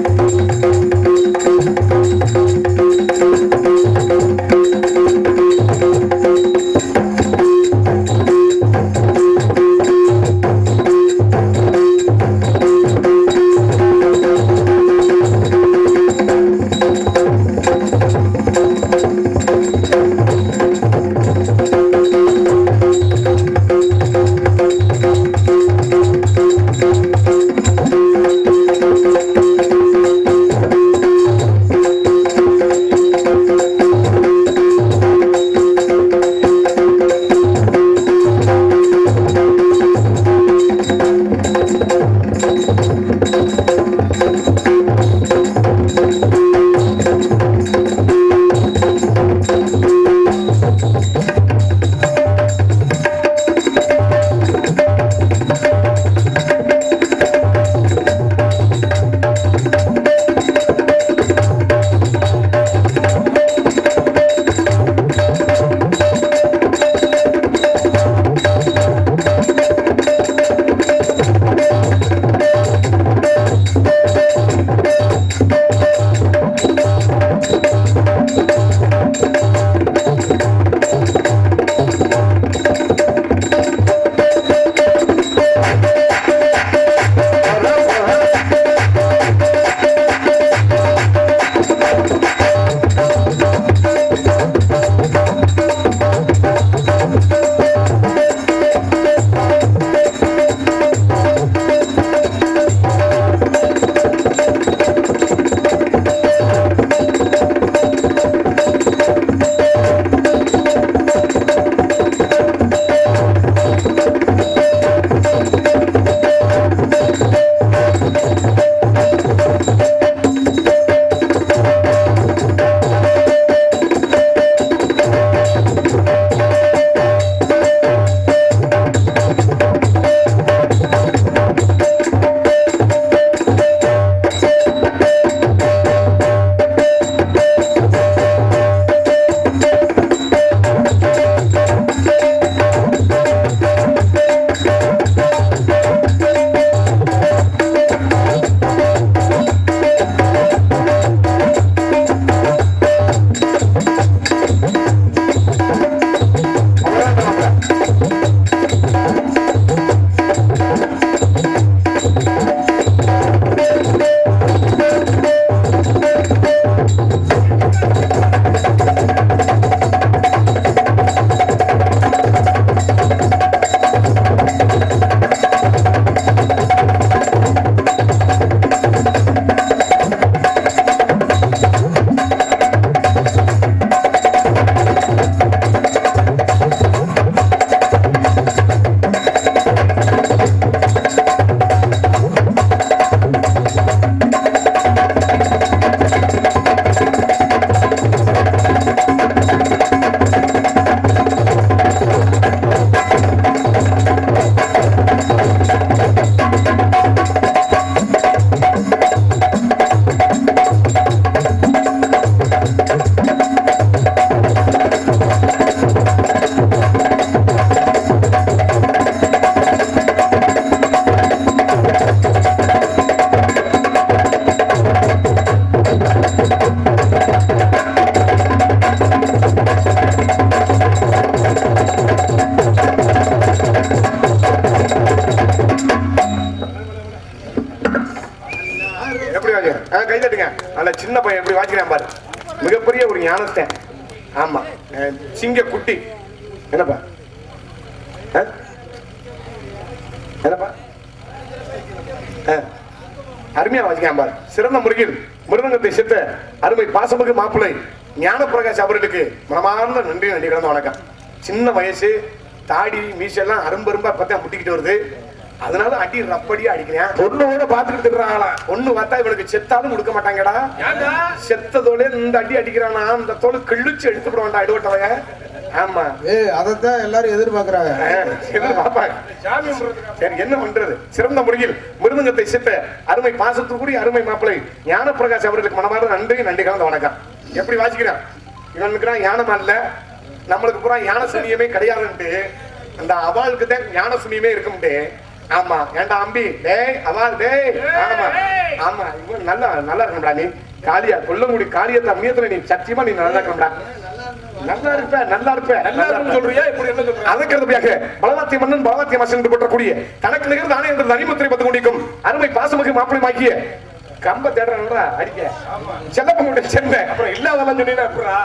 நல்ல சின்ன பையன் எப்படி வாங்கிக்கிறேன் பாரு மிகப்பெரிய ஒரு ஞானத்தை ஆமா அஹ், சிங்க குட்டி என்னப்பா அஹ்? என்னப்பா அஹ். அருமையா வாசிக்காம பாரு சிறந்த முறையில் மிருதங்கத்தை செத்த அருமை பாசமிகு மாப்பிள்ளை ஞான பிரகாஷ் அவர்களுக்கு மனமார்ந்த நன்றி நன்றி கிடந்த வணக்கம் சின்ன வயசு தாடி மீசெல்லாம் அரும்பரும்பா பார்த்தா முட்டிக்கிட்டு வருது அதனால அடி ரப்படியா அடிக்கிறேன் பொண்ணோட பாத்துக்கிட்டு திட்டுறாங்களா ஒண்ணு பார்த்தா இவனுக்கு செத்தாலும் கொடுக்க மாட்டாங்கடா ஏன்டா செத்ததோட இந்த அடி அடிக்கிறானா அந்த தோல் கிழிச்சு எடுத்து விட வேண்டாம் எடுவட்டவங்க ஆமா ஏய் அதைத்தான் எல்லாரும் எதிர்பார்க்கறாங்க அஹ், எதிர் பாப்பாங்க சாமி கும்பிடுறதுக்கா? சரி என்ன பண்றது சிறந்த முறையில் மிருதங்கத்தை சித்த அருமை பாசத்துக்குரிய அருமை மாப்பிளை ஞான பிரகாஷ் அவர்களுக்கு மனமார்ந்த நன்றி நன்றி கலந்த வணக்கம் எப்படி வாசிக்கிறான் இவனுக்குறான் யானமா இல்ல நம்மளுக்கு பூரா யான சுனியமே கிடையாதுன்ட்டு அந்த அவாளுக்கு தான் ஞான சுனியமே இருக்கும்ட்டு ஆமா ஏன்டா அம்பி டேய் அவாள் டேய் ஆமா ஆமா இவன் நல்லா நல்லா இருக்கணும்டா நீ காளியா கொல்லங்குடி காளியத்தை அம்மியத்துல நீ சத்தியமா நீ நல்லா இருக்கணும்டா நல்லா இருப்ப நல்லா இருப்ப நல்லா இருக்குன்னு சொல்றியா இப்படி என்ன சொல்ற அதற்கு அடுத்தபடியாக பலவாத்திய மன்னன் பலவாத்திய மாசன் என்று போற்றக்கூடிய தனக்கு நிகழ்ந்த ஆணை என்று அணிமுத்திரை பத்து கொண்டிருக்கும் அருமை பாசமிகு மாப்பிளமாக்கிய கம்ப தேடுறாங்களா அடிக்க செல்லப்பங்குட்டை சேர்ந்த அப்புறம் இல்லாதெல்லாம் சொன்னீங்கன்னா எப்படா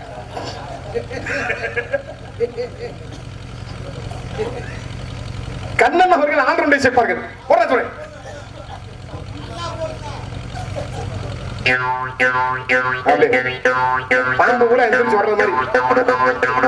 கண்ணன் அவர்கள் ஆண்டருண்டை சேர்ப்பார்கள் போறா துணை பாம்பு கூட எந்திரிச்சு வர்றது மாதிரி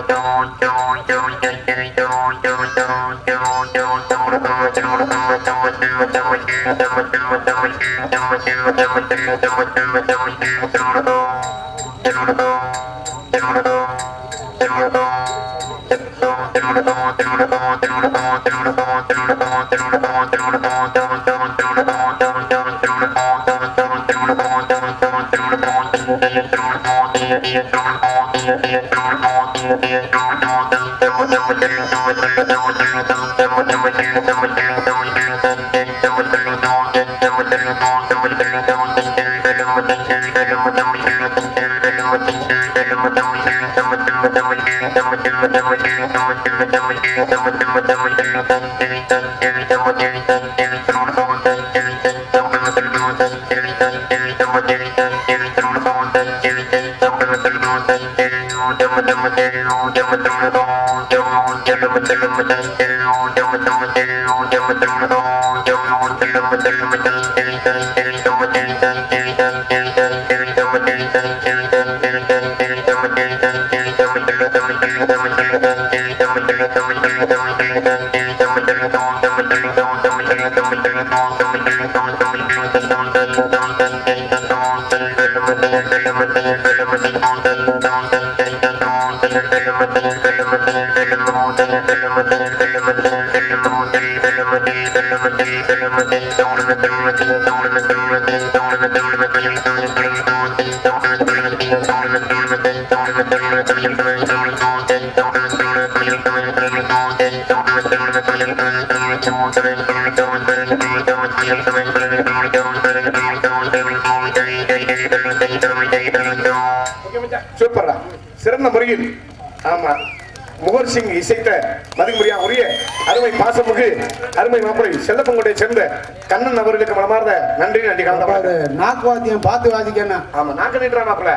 சூப்பர்ரா சிறந்த முறையில் ஆமா முகர் சிங் இசைத்த மதிமுறையா உரிய அருமை பாசமுகு அருமை மாப்பிளை செல்லப்பங்குடைய சேர்ந்த கண்ணன் அவர்களுக்கு மனமார்ந்த நன்றி நன்றி அப்ப அது கலந்த நாக்கு வாத்தியம் பார்த்து வாசிக்கணும் ஆமா நாக்க நீட்டுறா மாப்பிள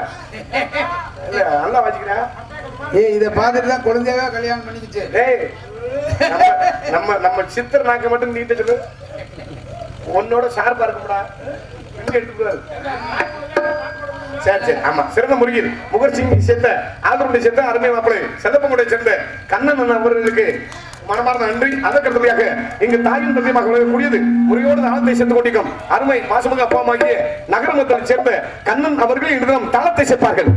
இல்ல நல்லா வாசிக்கிறேன் ஏய் இதை பார்த்துட்டு தான் குழந்தையவே கல்யாணம் பண்ணிக்கிச்சு டேய் நம்ம நம்ம நம்ம சித்தர் நாக்க மட்டும் நீட்ட சொல்லு உன்னோட ஷார்ப்பா இருக்கும்டா இங்க எடுத்துக்கூடாது சரி சரி ஆமா சிறந்த முருகில் முகர்சிங் சேர்த்த ஆதரவுடைய சேர்த்த அருமை மாப்பிளை செல்லப்பங்குடைய சேர்ந்த கண்ணன் அண்ணன் அவர்களுக்கு மனமார்ந்த நன்றி அதற்கு அடுத்தபடியாக இங்கு தாயின் தந்தையமாக விளங்கக்கூடியது முறையோடு தாளத்தை சேர்த்து கொண்டிருக்கும் அருமை பாசமிகு அப்பா அம்மாகிய நகர மக்களை சேர்ந்த கண்ணன் அவர்கள் இன்று தினம் தாளத்தை சேர்ப்பார்கள்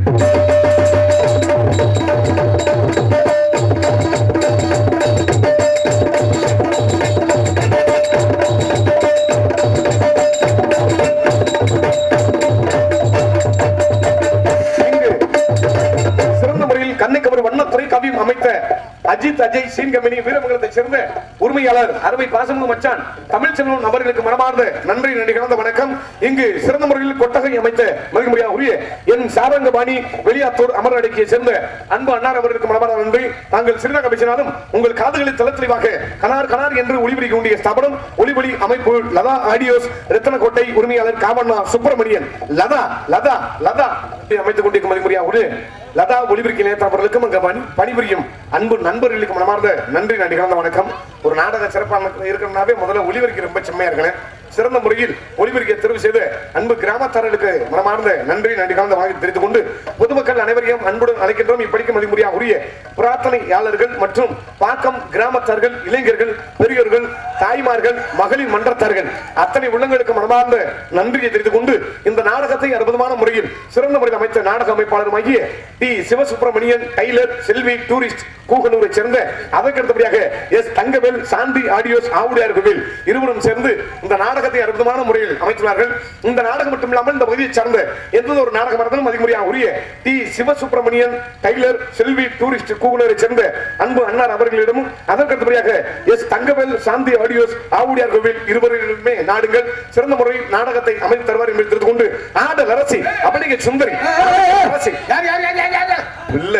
இங்கு சிறந்த முறையில் கண்ணுக்கு ஒரு வண்ணத்துறை கவியும் அமைத்த அஜித் அஜய் சீன் கம்பெனி வீரமங்கலத்தை சேர்ந்த உரிமையாளர் அருமை பாசமுக மச்சான் தமிழ் செல்வம் நபர்களுக்கு மனமார்ந்த நன்றி நன்றி கலந்த வணக்கம் இங்கு சிறந்த முறையில் கொட்டகை அமைத்த மதிமுறையா உரிய என் சாரங்கபாணி வெளியாத்தூர் அமர் அடக்கியை சேர்ந்த அன்பு அன்னார் அவர்களுக்கு மனமார்ந்த நன்றி தாங்கள் சிறுநக பேசினாலும் உங்கள் காதுகளில் தெளிவாக கனார் கனார் என்று ஒளிபரிக்க வேண்டிய ஸ்தாபனம் ஒளிபொலி அமைப்பு லதா ஆடியோஸ் ரத்தனக்கோட்டை உரிமையாளர் காமண்ணா சுப்பிரமணியன் லதா லதா லதா அமைத்துக் கொண்டிருக்கும் மதிமுறையா உரிய லதா ஒளிபரிக்க நேற்று அவர்களுக்கும் அங்க பணி பணிபுரியும் அன்பு நண்பர்களுக்கு மனமார்ந்த நன்றி நன்றி கலந்த வணக்கம் ஒரு நாடக சிறப்பான இருக்கணும்னாவே முதல்ல ஒளிபரிக்க ரொம்ப செம்மையா இருக்கணும் சிறந்த முறையில் ஒளிபரிக்க தெரிவு செய்த அன்பு கிராமத்தாரர்களுக்கு மனமார்ந்த நன்றி நன்றி கலந்த வணக்கத்தை தெரிவித்துக் கொண்டு பொதுமக்கள் அனைவரையும் அன்புடன் அழைக்கின்றோம் இப்படிக்கும் மதிமுறையா உரிய புராத்தனையாளர்கள் மற்றும் பாக்கம் கிராமத்தார்கள் இளைஞர்கள் பெரியோர்கள் தாய்மார்கள் மகளிர் மன்றத்தார்கள் அத்தனை உள்ளங்களுக்கு மனமார்ந்த நன்றியை தெரிவித்துக் கொண்டு இந்த நாடகத்தை அற்புதமான முறையில் சிறந்த முறையில் அமைத்த நாடக அமைப்பாளருமாகிய T Sivasubramanian tailor Selvi tourist கூகனூரை சேர்ந்த அதற்கு அடுத்தபடியாக எஸ் தங்கவேல் சாந்தி ஆடியோஸ் ஆவுடையார் கோவில் இருவரும் சேர்ந்து இந்த நாடகத்தை அற்புதமான முறையில் அமைத்துள்ளார்கள் இந்த நாடகம் மட்டும் இல்லாமல் இந்த பகுதியை சார்ந்த எந்த ஒரு நாடகம் இருந்தாலும் அதிகமுறையாக உரிய T Sivasubramanian tailor Selvi tourist கூகுளரை சேர்ந்த அன்பு அண்ணார் அவர்களிடமும் அதற்கு அடுத்தபடியாக எஸ் தங்கவேல் சாந்தி ஆடியோஸ் ஆவுடையார் கோவில் இருவரிலுமே நாடுங்கள் சிறந்த முறையில் நாடகத்தை அமைத்து தருவார் என்று தெரிந்து கொண்டு ஆடல் அரசி அப்படிங்க சுந்தரி அரசி யார் யார் யார் யார் யார் இல்ல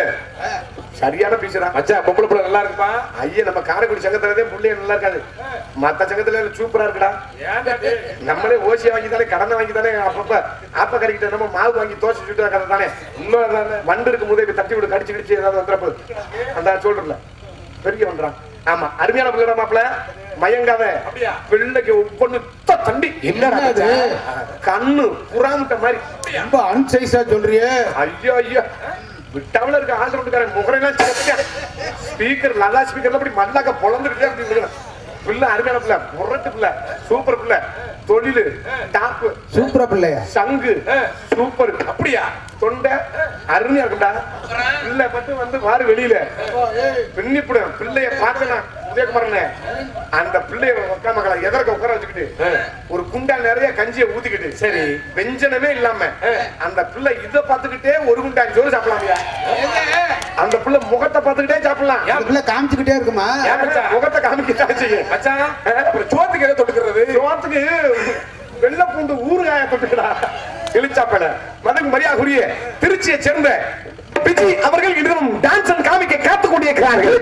சரியான பீசரா மச்சான் பொம்பளை பிள்ளை நல்லா இருக்குப்பா ஐயா நம்ம காரைக்குடி சங்கத்துலதே புள்ளைய நல்லா இருக்காது மத்த சங்கத்துல சூப்பரா இருக்குடா ஏன்டா டேய்? நம்மளே ஓசியா வாங்கி தானே கடனை வாங்கி தானே அப்பப்ப ஆப்ப கறிக்கிட்ட நம்ம மாவு வாங்கி தோசை சுட்டு கதை தானே உண்மைதானே? வண்டு இருக்கும் போதே இப்படி தட்டி விடு கடிச்சு கடிச்சு ஏதாவது வந்துறப்போ அந்த சொல்றல பெரிய பண்றான் ஆமா அருமையான பிள்ளை மாப்பிள மயங்காத அப்படியா? பிள்ளைக்கு ஒவ்வொன்னு தண்டி என்னடா இது? கண்ணு புறாமுட்ட மாதிரி ரொம்ப அன்சைஸா சொல்றியே ஐயோ ஐயோ விட்டாமல இருக்க ஆந்திர வீட்டுக்காரன் முகரெல்லாம் சிறப்பிக்க ஸ்பீக்கர் நல்லா ஸ்பீக்கர்ல அப்படி மல்லாக்க பொழந்துக்கிட்டே அப்படி இருக்கிறான். பிள்ளை அருமையான பிள்ளை முரட்டு பிள்ளை சூப்பர் பிள்ளை தொழிலு டாப்பு சூப்பரா பிள்ளையா சங்கு சூப்பர் அப்படியா தொண்டை அருமையா இருக்கும்டா பிள்ளை மட்டும் வந்து வாரு வெளியில பின்னிப்புடும் பிள்ளைய பார்க்கலாம் உதயகுமாரனே அந்த பிள்ளைய உட்கார மக்களை எதற்க உட்கார வச்சுக்கிட்டு ஒரு குண்டா நிறைய கஞ்சியை ஊத்திக்கிட்டு சரி வெஞ்சனமே இல்லாம அந்த பிள்ளை இத பாத்துக்கிட்டே ஒரு குண்டா சோறு சாப்பிடலாம்யா அந்த பிள்ளை முகத்தை பாத்துக்கிட்டே சாப்பிடலாம் அந்த பிள்ளை காமிச்சுக்கிட்டே இருக்குமா ஏன் மச்சான்? முகத்தை காமிக்கத்தான் செய்யும் மச்சான் அப்புறம் சோத்துக்கு எதை தொட்டுக்கிறது சோத்துக்கு வெள்ளை பூண்டு ஊறுகாய தொட்டுக்கடா எலிச்சாப்பல மதகு மரியாதைக்குரிய திருச்சியை சேர்ந்த பிஜி அவர்கள் இன்றும் டான்ஸ் காமிக்க காத்துக் கொண்டிருக்கிறார்கள்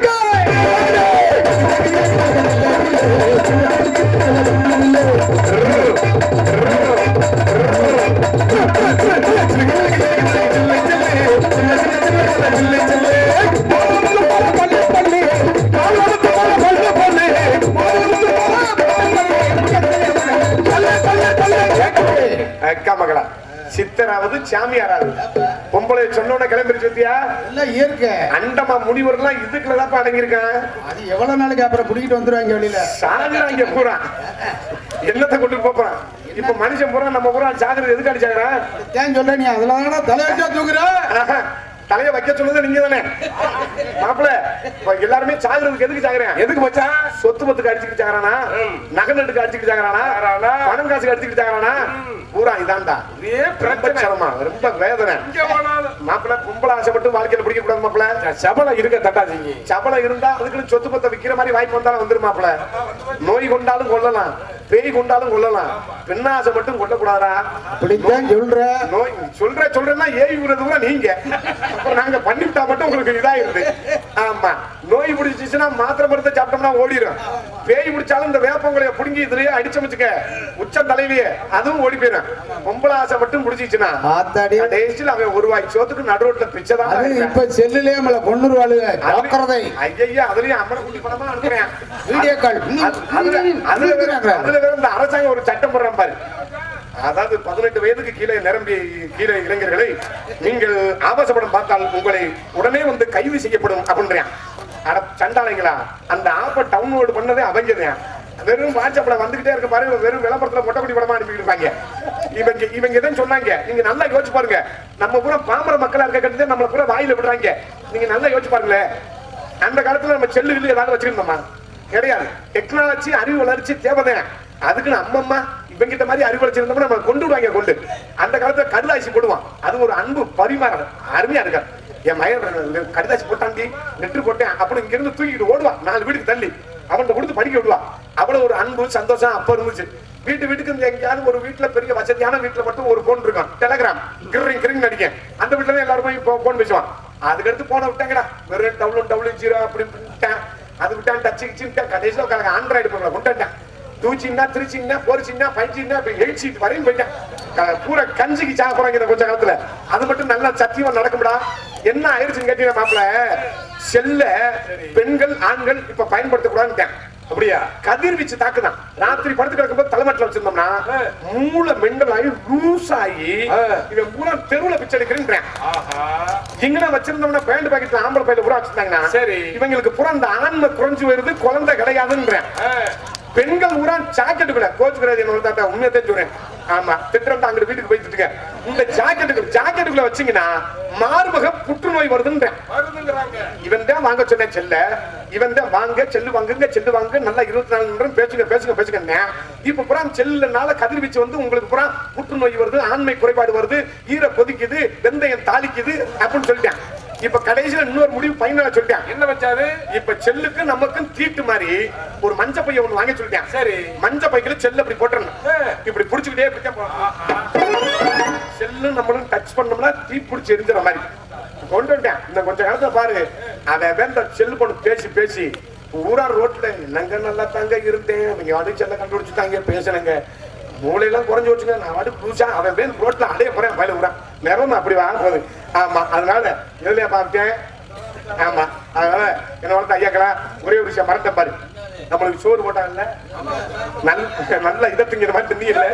அக்கா மகளா சித்தராவது சாமியாராவது பொம்பளை சொன்னோட கிளம்பி சுத்தியா எல்லாம் இயற்கை அண்டமா முனிவர்லாம் இதுக்குள்ளதான் அடங்கியிருக்கான் அது எவ்வளவு நாளைக்கு அப்புறம் புடிக்கிட்டு வந்துருவாங்க வெளியில சாகுறான் இங்க பூரா என்னத்தை கொண்டு போறான் இப்ப மனுஷன் பூரா நம்ம பூரா சாகுறது எதுக்கு அடிச்சாங்க ஏன் சொல்ற நீ அதெல்லாம் தலை வச்சா தூக்குற தலைய வைக்க சொன்னது நீங்க தானே மாப்பிள இப்ப எல்லாருமே சாகுறதுக்கு எதுக்கு சாகுறேன் எதுக்கு மச்சான் சொத்து பத்துக்கு அடிச்சுக்கிட்டு சாகுறானா நகை நட்டுக்கு அடிச்சுக்கிட்டு சாகுறானா சாகுறானா? பணம் காசுக்கு அடிச்சுக்கிட்டு சாகுறானா பூரா இதான்டா இதே ரொம்ப பிரச்சனை சிரமம் ரொம்ப வேதனை இங்க போனாலும் மாப்பிள பொம்பளை ஆசைப்பட்டு வாழ்க்கையில பிடிக்க கூடாது மாப்பிள சபலம் இருக்க தட்டாதீங்க சபலம் இருந்தா அதுக்குன்னு சொத்து பத்த விக்கிற மாதிரி வாய்ப்பு வந்தாலும் வந்துருமாப்ல நோய் கொண்டாலும் கொள்ளலாம் பேய் கொண்டாலும் கொள்ளலாம் பெண்ணாசை மட்டும் கொள்ளக்கூடாதா அப்படித்தான் சொல்ற நோய் சொல்ற சொல்றேன்னா ஏவி விடுறது கூட நீங்க அப்புறம் நாங்க பண்ணிவிட்டா மட்டும் உங்களுக்கு இதாயிருது ஆமா நோய் பிடிச்சிச்சுன்னா மாத்திரை மருந்தை சாப்பிட்டோம்னா ஓடிடும் பேய் பிடிச்சாலும் இந்த வேப்பங்களைய புடுங்கி இதுலயே அடிச்சமிச்சுக்க உச்சம் தலையிலேயே அதுவும் ஓடி போயிடும் பொம்பளை ஆசை மட்டும் பிடிச்சிச்சுன்னா ஆத்தாடி கடைசியில் அவன் ஒரு வாய் சோத்துக்கு நடுரோட்ல பிச்சை தான் அது இருப்பேன். இப்ப செல்லுலயே நம்மள கொண்டுருவாளுங்க ஜாக்கிரதை ஐயா அதுலயும் அம்மனை குட்டி படமா அனுப்புறேன் வீடியோ கால் அது- அதுல அதுல வேற- அதுல வேற இந்த அரசாங்கம் ஒரு சட்டம் போடுறான் பாரு அதாவது பதினெட்டு வயதுக்கு கீழே நிரம்பி கீழே இளைஞர்களை நீங்கள் ஆபாச படம் பார்த்தால் உங்களை உடனே வந்து கைது செய்யப்படும் அப்படின்றான் அட சண்டாளைங்களா அந்த ஆப்ப டவுன்லோடு பண்ணதே அவங்கதான் வெறும் வாட்ஸ்அப்ல வந்துகிட்டே இருக்க பாருங்க வெறும் விளம்பரத்துல மொட்டைக்குடி படமா அனுப்பிட்டு இருப்பாங்க இவங்க இவங்க எதுவும் சொன்னாங்க நீங்க நல்லா யோசிச்சு பாருங்க நம்ம பூரா பாமர மக்களா இருக்க கட்டு நம்மள பூரா வாயில விடுறாங்க நீங்க நல்லா யோசிச்சு பாருங்களேன் அந்த காலத்துல நம்ம செல்லு கில்லு ஏதாவது வச்சிருந்தோமா கிடையாது டெக்னாலஜி அறிவு வளர்ச்சி தேவைதான் அதுக்குன்னு அம்மம்மா இவங்கிட்ட மாதிரி அறிவு வளர்ச்சி நம்ம கொண்டு விடுவாங்க கொண்டு அந்த காலத்துல கடுதாசி போடுவான் அது ஒரு அன்பு பரிமாறம் அருமையா இருக்கா என் மகன் கடுதாசி போட்டாண்டி நெட்டு போட்டேன் அப்புறம் இங்க இருந்து தூக்கிட்டு ஓடுவான் நாலு வீட்டுக்கு தள்ளி அவன்கிட்ட கொடுத்து படிக்க விடுவா அவ்வளவு ஒரு அன்பு சந்தோஷம் அப்ப இருந்துச்சு வீட்டு வீட்டுக்கு இந்த எங்கேயாவது ஒரு வீட்டுல பெரிய வசதியான வீட்டுல மட்டும் ஒரு போன் இருக்கும் டெலகிராம் கிரிங் கிரிங் நடிக்க அந்த வீட்டுல தான் எல்லாருமே இப்போ போன் பேசுவான் அதுக்கடுத்து போன விட்டாங்கடா வெறும் டபுள் டபுள் ஜீரோ அப்படி விட்டேன் அது விட்டான் டச்சு கிச்சு கடைசியில் உட்காந்து ஆண்ட்ராய்டு போன்ல கொண்டாட்டேன் டூ சின்னா த்ரீ சின்னா ஃபோர் சின்னா ஃபைவ் சின்னா இப்போ எயிட் சீட் வரையும் போயிட்டேன் க- பூரா கஞ்சிக்கு சாக போறாங்க இந்த கொஞ்ச காலத்துல அது மட்டும் நல்லா சத்தியமா நடக்கும்டா என்ன ஆயிடுச்சுன்னு கேட்டீங்க மாப்பிள செல்ல பெண்கள் ஆண்கள் இப்ப பயன்படுத்தக்கூடாதுன்னு அப்படியா கதிர்வீச்சு தாக்குதான் ராத்திரி படுத்து கிடக்கும்போது தலைமட்டில் வச்சிருந்தோம்னா மூளை மெண்டல் ஆகி லூஸ் ஆகி ஆ. இவன் பூரா தெருவுல பிச்சை எடுக்கிறேன் ஆஹா இங்கன வச்சிருந்தோம்னா பேண்ட் பாக்கெட்ல ஆம்பளை பையில பூரா வச்சிருந்தாங்கன்னா சரி. இவங்களுக்கு பூரா அந்த ஆன்மை குறைஞ்சு வருது குழந்தை கிடையாதுன்றேன் ஆ, பெண்கள் பூரா ஜாக்கெட்டுக்குள்ள கோச்சுக்கிறது என்ன தாத்தா உண்மையை தெரிஞ்சு சொல்றேன் ஆமா திட்டம் அங்கிட்டு வீட்டுக்கு போய் திட்டுங்க இந்த ஜாக்கெட்டுக்கு ஜாக்கெட்டுக்குள்ள வச்சீங்கன்னா மார்பக புற்றுநோய் வருதுன்றேன் வருதுங்கிறாங்க இவன் தான் வாங்க சொன்னேன் செல்ல இவன் தான் வாங்க செல்லு வாங்குங்க செல்லு வாங்க நல்லா இருபத்தி நாலு மணி நேரம் பேசுங்க பேசுங்க பேசுங்க இப்ப புறா செல்லுனால கதிர்வீச்சு வந்து உங்களுக்கு புறா புற்றுநோய் வருது ஆண்மை குறைபாடு வருது ஈர கொதிக்குது வெந்தயம் தாளிக்குது அப்படின்னு சொல்லிட்டேன் இப்ப கடைசியில இன்னொரு முடிவு பையனால சொல்லிட்டேன் என்ன வச்சாரு இப்ப செல்லுக்கு நமக்கும் தீட்டு மாதிரி ஒரு மஞ்ச பைய ஒண்ணு வாங்கி சொல்லிட்டேன் சரி. மஞ்ச பைக்குல செல்லு அப்படி போட்டுறணும் ஆ. இப்படி புடிச்சுக்கிட்டே இப்படித்தான் போகணும். செல்லு நம்மளும் டச் பண்ணோம்னா தீ பிடிச்சி எரிஞ்சிட மாதிரி கொண்டு வந்துட்டேன் இந்த கொஞ்ச காலத்துல பாரு அவன் அவன் இந்த செல்லு பொண்ணு பேசி பேசி ஊரா ரோட்ல என்னங்க நல்லா தாங்க இருந்தேன் அவங்க அடி செல்ல கண்டுபிடிச்சுட்டாங்க பேசுனங்க மூளையெல்லாம் குறைஞ்சு வச்சுங்க நான் வாடி புதுசா அவன் பேர் ரோட்ல அடைய போறேன் பயில விடான் நிறமா அப்படி வாங்க போகுது ஆமா அதனால எதுலையா பார்த்தேன் ஆமா அதனால என்ன வளர்த்த ஐயாக்களா ஒரே ஒரு விஷயம் மறந்த பாரு நம்மளுக்கு சோறு போட்டாங்கல்ல நல்ல நல்ல இதை திங்கிற மாதிரி திண்ணி இல்ல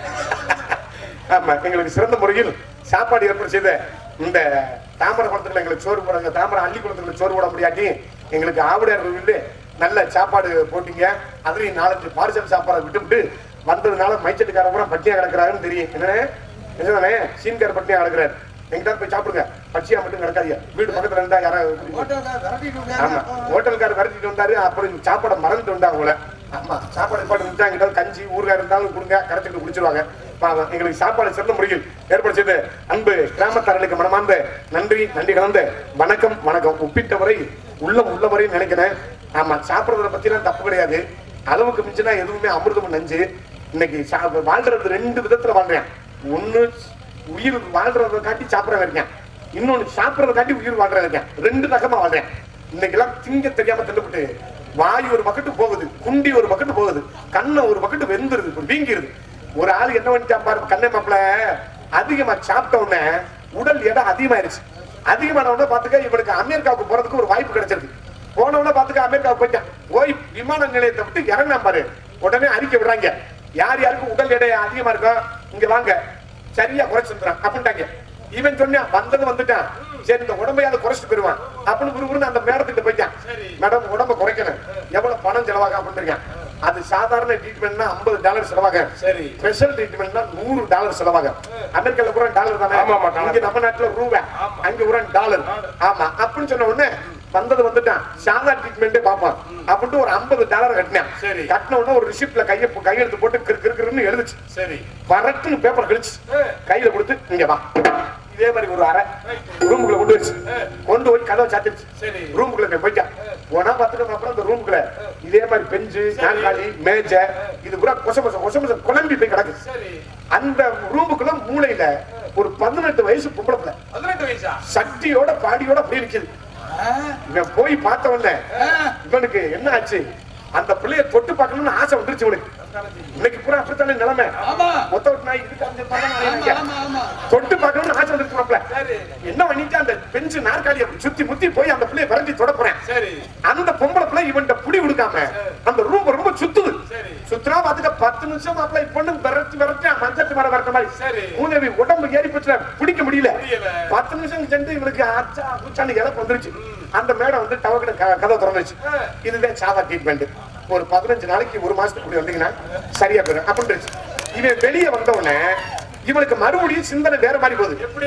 ஆமா எங்களுக்கு சிறந்த முறையில் சாப்பாடு ஏற்பாடு செய்த இந்த தாமரை குளத்துக்குள்ள எங்களுக்கு சோறு போடுறாங்க தாமரை அள்ளி குளத்துக்குள்ள சோறு போட முடியாட்டி எங்களுக்கு ஆவுடையார் கோவில்ல நல்ல சாப்பாடு போட்டீங்க அதுலயும் நாலஞ்சு பார்சல் சாப்பாடு விட்டுவிட்டு வந்ததுனால மைச்சட்டுக்கார கூட பட்டியா கிடக்குறாருன்னு தெரியும் என்னண்ணே என்னதானே சீன்கார பட்டியா கிடக்குறாரு எங்கிட்ட போய் சாப்பிடுங்க பச்சியா மட்டும் கிடக்காதீங்க வீடு பக்கத்துல இருந்தா யாராவது ஹோட்டல்கார் விரட்டிட்டு ஆமா வந்தாரு. ஹோட்டல்கார் விரட்டிட்டு வந்தாரு அப்புறம் சாப்பாடை மறந்துட்டு வந்தா அவங்கள ஆமா சாப்பாடு பாட்டு விட்டாங்க கஞ்சி ஊறுகாய் இருந்தாலும் கொடுங்க கரைச்சிட்டு குடிச்சிருவாங்க பாவம் எங்களுக்கு சாப்பாடு சிறந்த முறையில் ஏற்பாடு செய்து அன்பு கிராமத்தார்களுக்கு மனமார்ந்த நன்றி நன்றி கலந்த வணக்கம் வணக்கம் ஒப்பிட்டவரை உள்ளம் உள்ளவரை நினைக்கிறேன் ஆமா சாப்பிடுறத பத்திலாம் தப்பு கிடையாது அளவுக்கு மிஞ்சினா எதுவுமே அமிர்தம் நஞ்சு இன்னைக்கு சா- வாழ்றது ரெண்டு விதத்துல வாழ்றேன் ஒண்ணு உயிர் வாழ்றத காட்டி சாப்பிடறவன் இருக்கேன் இன்னொன்னு சாப்பிடறத காட்டி உயிர் வாழ்றவன் இருக்கேன் ரெண்டு ரகமா வாழ்றேன் இன்னைக்கு எல்லாம் திங்க தெரியாம தள்ளுபட்டு வாய் ஒரு பக்கெட்டு போகுது குண்டி ஒரு பக்கெட்டு போகுது கண்ணை ஒரு பக்கெட்டு வெந்துருது இப்ப வீங்கிருது ஒரு ஆள் என்ன பண்ணிட்டான் பாரு கண்ணை மாப்பிள அதிகமா சாப்பிட்ட உடனே உடல் எடை அதிகமாயிருச்சு அதிகமான உடனே பாத்துக்க இவனுக்கு அமெரிக்காவுக்கு போறதுக்கு ஒரு வாய்ப்பு கிடைச்சிருக்கு போன உடனே பாத்துக்க அமெரிக்காவுக்கு போயிட்டான் போய் விமான நிலையத்தை விட்டு இறங்கினா பாரு உடனே அறிக்கை விடுறாங்க யார் யாருக்கும் உடல் எடை அதிகமா இருக்கோ இங்க வாங்க சரியா குறைச்சிருந்தான் அப்படின்ட்டாங்க இவன் சொன்னான் வந்தது வந்துட்டான் சரி இந்த உடம்பையாவது குறைச்சிட்டு போயிருவான் அப்படின்னு குருகுருன்னு அந்த மேடத்துக்கிட்ட போயிட்டான் மேடம் உடம்ப குறைக்கணும் எவ்வளவு பணம் செலவாக அப்படின்னு அது சாதாரண ட்ரீட்மெண்ட்னா ஐம்பது டாலர் செலவாக சரி. ஸ்பெஷல் ட்ரீட்மெண்ட்னா நூறு டாலர் செலவாக அமெரிக்கால பூரா டாலர் தானே ஆமா, ஆமா, டாலர். இங்க நம்ம நாட்டுல ரூபாய் அங்க பூரா டாலர் ஆமா அப்படின்னு சொன்ன உடனே வந்தது வந்துட்டான் சாதா ட்ரீட்மெண்ட்டே பார்ப்பான் அப்படின்ட்டு ஒரு ஐம்பது டாலர் கட்டினேன் சரி. கட்டின உடனே ஒரு ரிசிப்ட்ல கையை கையெழுத்து போட்டு கிறு கிறு கிறுன்னு எழுதுச்சு சரி வரட்டுன்னு பேப்பர் கழிச்சு ஆ. கையில கொடுத்து இங்க வா இதே மாதிரி ஒரு அறை ரூமுக்குள்ள கொண்டு வச்சு கொண்டு போய் கதவை சாத்திருச்சு சரி. ரூமுக்குள்ள போய் போயிட்டான் போனா பாத்துக்க அப்புறம் அந்த ரூமுக்குள்ள இதே மாதிரி பெஞ்சு நாற்காலி மேஜை இது பூரா கொச கொச கொச கொச குழம்பி போய் கிடக்கு சரி அந்த ரூமுக்குள்ள மூளையில ஒரு பதினெட்டு வயசு பொம்பளை பிள்ளை பதினெட்டு வயசா சட்டியோட பாடியோட அப்படி நிக்குது ஆ, இவன் போய் பார்த்த உடனே ஆ. இவனுக்கு என்ன ஆச்சு அந்த பிள்ளைய தொட்டு பார்க்கணும்னு ஆசை வந்துருச்சு இவனுக்கு இன்னைக்கு பூரா அப்படித்தானே நிலைமை ஆமா. மொத்த ஒரு நாய் இதுக்கு அந்த பக்கம் நாய் ஆமா, நினைக்க. ஆமா, ஆமா. தொட்டு பார்க்கணும்னு ஆசை வந்துருச்சு மாப்ள. சரி. என்ன பண்ணிட்டு அந்த பெஞ்சு நாற்காலியை சுத்தி முத்தி போய் அந்த பிள்ளைய விரட்டி தொட போறேன் சரி அந்த பொம்பளை பிள்ளை இவன்ட்ட புடி கொடுக்காம அந்த ரூம் ரொம்ப சுத்துது சரி. சுத்துறா பாத்துக்க பத்து நிமிஷம் மாப்பிள பொண்ணு விரட்டி விரட்டி மஞ்சத்து மரம் வரட்ட மாதிரி சரி. மூதேவி உடம்பு ஏறி போச்சுல பிடிக்க முடியல முடியல. பத்து நிமிஷம் சென்று இவனுக்கு அச்சா குச்சான்னு இழப்பு வந்துருச்சு அந்த மேடம் வந்து டவக்கட கதை திறந்துச்சு ஆ. இதுதான் சாதா ட்ரீட்மெண்ட் ஒரு பதினஞ்சு நாளைக்கு ஒரு மாசத்துக்கு இப்படி வந்தீங்கன்னா சரியா போயிடும் அப்படின்னு இவன் வெளியே வந்த உடனே இவனுக்கு மறுபடியும் சிந்தனை வேற மாதிரி போகுது எப்படி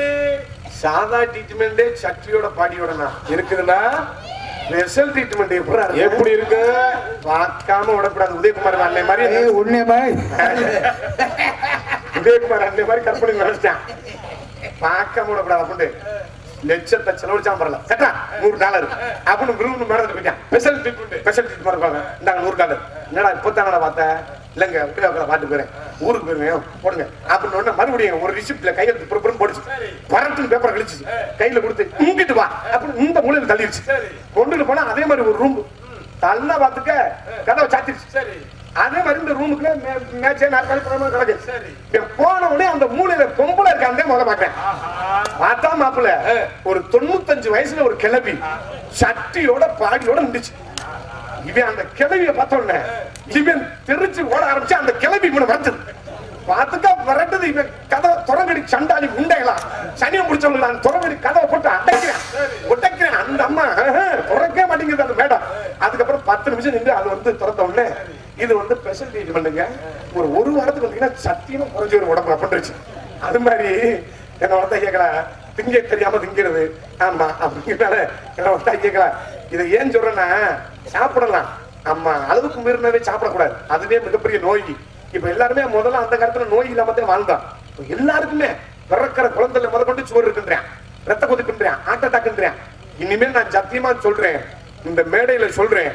சாதா ட்ரீட்மெண்டே சட்டியோட பாடியோட இருக்குதுன்னா ஸ்பெஷல் ட்ரீட்மெண்ட் எப்படி இருக்கு? எப்படி இருக்கு பார்க்காம விடக்கூடாது உதயகுமார் அண்ணன் மாதிரி ஏய், உன்னை மாதிரி. உதயகுமார் அண்ணன் மாதிரி கற்பனை நினைச்சிட்டான் பார்க்காம விடக்கூடாது அப்படின்னு லட்சத்தை செலவழிச்சாலும் பரல சட்டா நூறு டாலர் அப்படின்னு விரும்பு மேடத்துல போயிட்டான் ஸ்பெஷல் ட்ரீட்மெண்ட் ஸ்பெஷல் ட்ரீட்மெண்ட் இருப்பாங்க இந்தாங்க நூறு டாலர் என்னடா இப்பத்தானடா பார்த்தேன் இல்லைங்க வீடியோ உட்கார பாட்டு போறேன் ஊருக்கு போயிருவேன் போடுங்க அப்படின்னு உடனே மறுபடியும் ஒரு ரிசிப்ட்ல கையெழுத்து புறப்புறம் போடுச்சு பரட்டுன்னு பேப்பர் கழிச்சு கையில கொடுத்து இங்கிட்டு வா அப்படின்னு இந்த மூலையில தள்ளிடுச்சு சரி. கொண்டுட்டு போனா அதே மாதிரி ஒரு ரூம் தள்ள பார்த்துக்க கதவை சாத்திருச்சு சரி அதே மாதிரி இந்த ரூமுக்குள்ள மேட்சே நாற்காலி புறமா கிடக்கு சரி. இவன் போன உடனே அந்த மூலையில பொம்பளை இருக்காந்தே முதல்ல பாக்குறேன் ஆஹா பார்த்தா மாப்பிள்ள ஒரு தொண்ணூத்தஞ்சு வயசுல ஒரு கிளவி சட்டியோட பாடியோட நின்றுச்சு இவன் அந்த கிளவிய பார்த்த உடனே இவன் தெரிச்சு ஓட ஆரம்பிச்சு அந்த கிளவி இவனை வரட்டுது பார்த்துக்கா விரட்டுது இவன் கதவை துறங்கடி சண்டாளி உண்டையலாம் சனியம் முடிச்சவங்க நான் துறங்கடி கதவை போட்டு அடைக்கிறேன் உடைக்கிறேன் அந்த அம்மா ஆஹா, துறக்கவே மாட்டேங்குது அந்த மேடம் அதுக்கப்புறம் பத்து நிமிஷம் நின்று அது வந்து திறந்த உடனே இது வந்து ஸ்பெஷல் ட்ரீட்மெண்ட்டுங்க ஒரு ஒரு வாரத்துக்கு வந்தீங்கன்னா சத்தியமா குறைஞ்சி ஒரு உடம்பு அப்படின்னுச்சு அது மாதிரி என்ன வந்தா கேட்கலாம் திங்க தெரியாம திங்கிறது ஆமா அப்படிங்கிறனால என்ன வந்தா கேட்கலாம் இதை ஏன் சொல்றேன்னா சாப்பிடலாம் ஆமா அளவுக்கு மீறினவே சாப்பிடக்கூடாது அதுவே மிகப்பெரிய நோய் இப்ப எல்லாருமே முதல்ல அந்த காலத்துல நோய் இல்லாம தான் வாழ்ந்தான் இப்ப எல்லாருக்குமே பிறக்கிற குழந்தைல முத கொண்டு சோறு இருக்குன்றேன் ரத்த கொதிக்குன்றேன் ஹார்ட் அட்டாக்ன்றேன் இனிமேல் நான் சத்தியமா சொல்றேன் இந்த மேடையில சொல்றேன்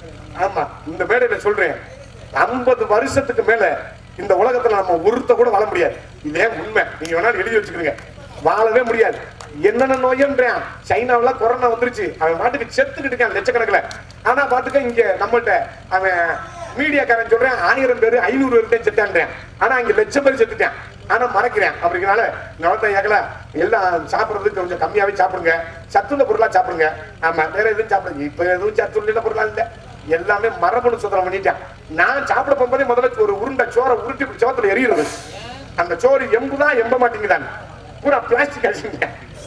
ஆமா இந்த மேடையில சொல்றேன் ஐம்பது வருஷத்துக்கு மேல இந்த உலகத்துல நம்ம ஒருத்த கூட வாழ முடியாது இதே உண்மை நீங்க வேணாலும் எழுதி வச்சுக்கிறீங்க வாழவே முடியாது என்னென்ன நோயன்றான் சைனாவுல கொரோனா வந்துருச்சு அவன் மாட்டுக்கு செத்துக்கிட்டு இருக்கான் லட்சக்கணக்கில் ஆனா பாத்துக்க இங்க நம்மள்ட்ட அவன் மீடியாக்காரன் சொல்றேன் ஆயிரம் பேர் ஐநூறு பேர் தான் செத்தான்றேன் ஆனா இங்க லட்சம் பேர் செத்துட்டான் ஆனா மறைக்கிறேன் அப்படிங்கிறனால நவத்த ஏக்கல எல்லாம் சாப்பிடுறதுக்கு கொஞ்சம் கம்மியாவே சாப்பிடுங்க சத்துள்ள பொருளா சாப்பிடுங்க ஆமா வேற எதுவும் சாப்பிடுங்க இப்ப எதுவும் சத்துள்ள பொருளா இல்ல எல்லாமே மரபணு சுதரம் பண்ணிட்டான் நான் சாப்பிட போகும்போதே முதல்ல ஒரு உருண்டை சோறை உருட்டி இப்படி சோத்துல எரியுறது அந்த சோறு எம்புதான் எம்ப மாட்டேங்குதான் பூரா பிளாஸ்டிக் அடிச்சுங்க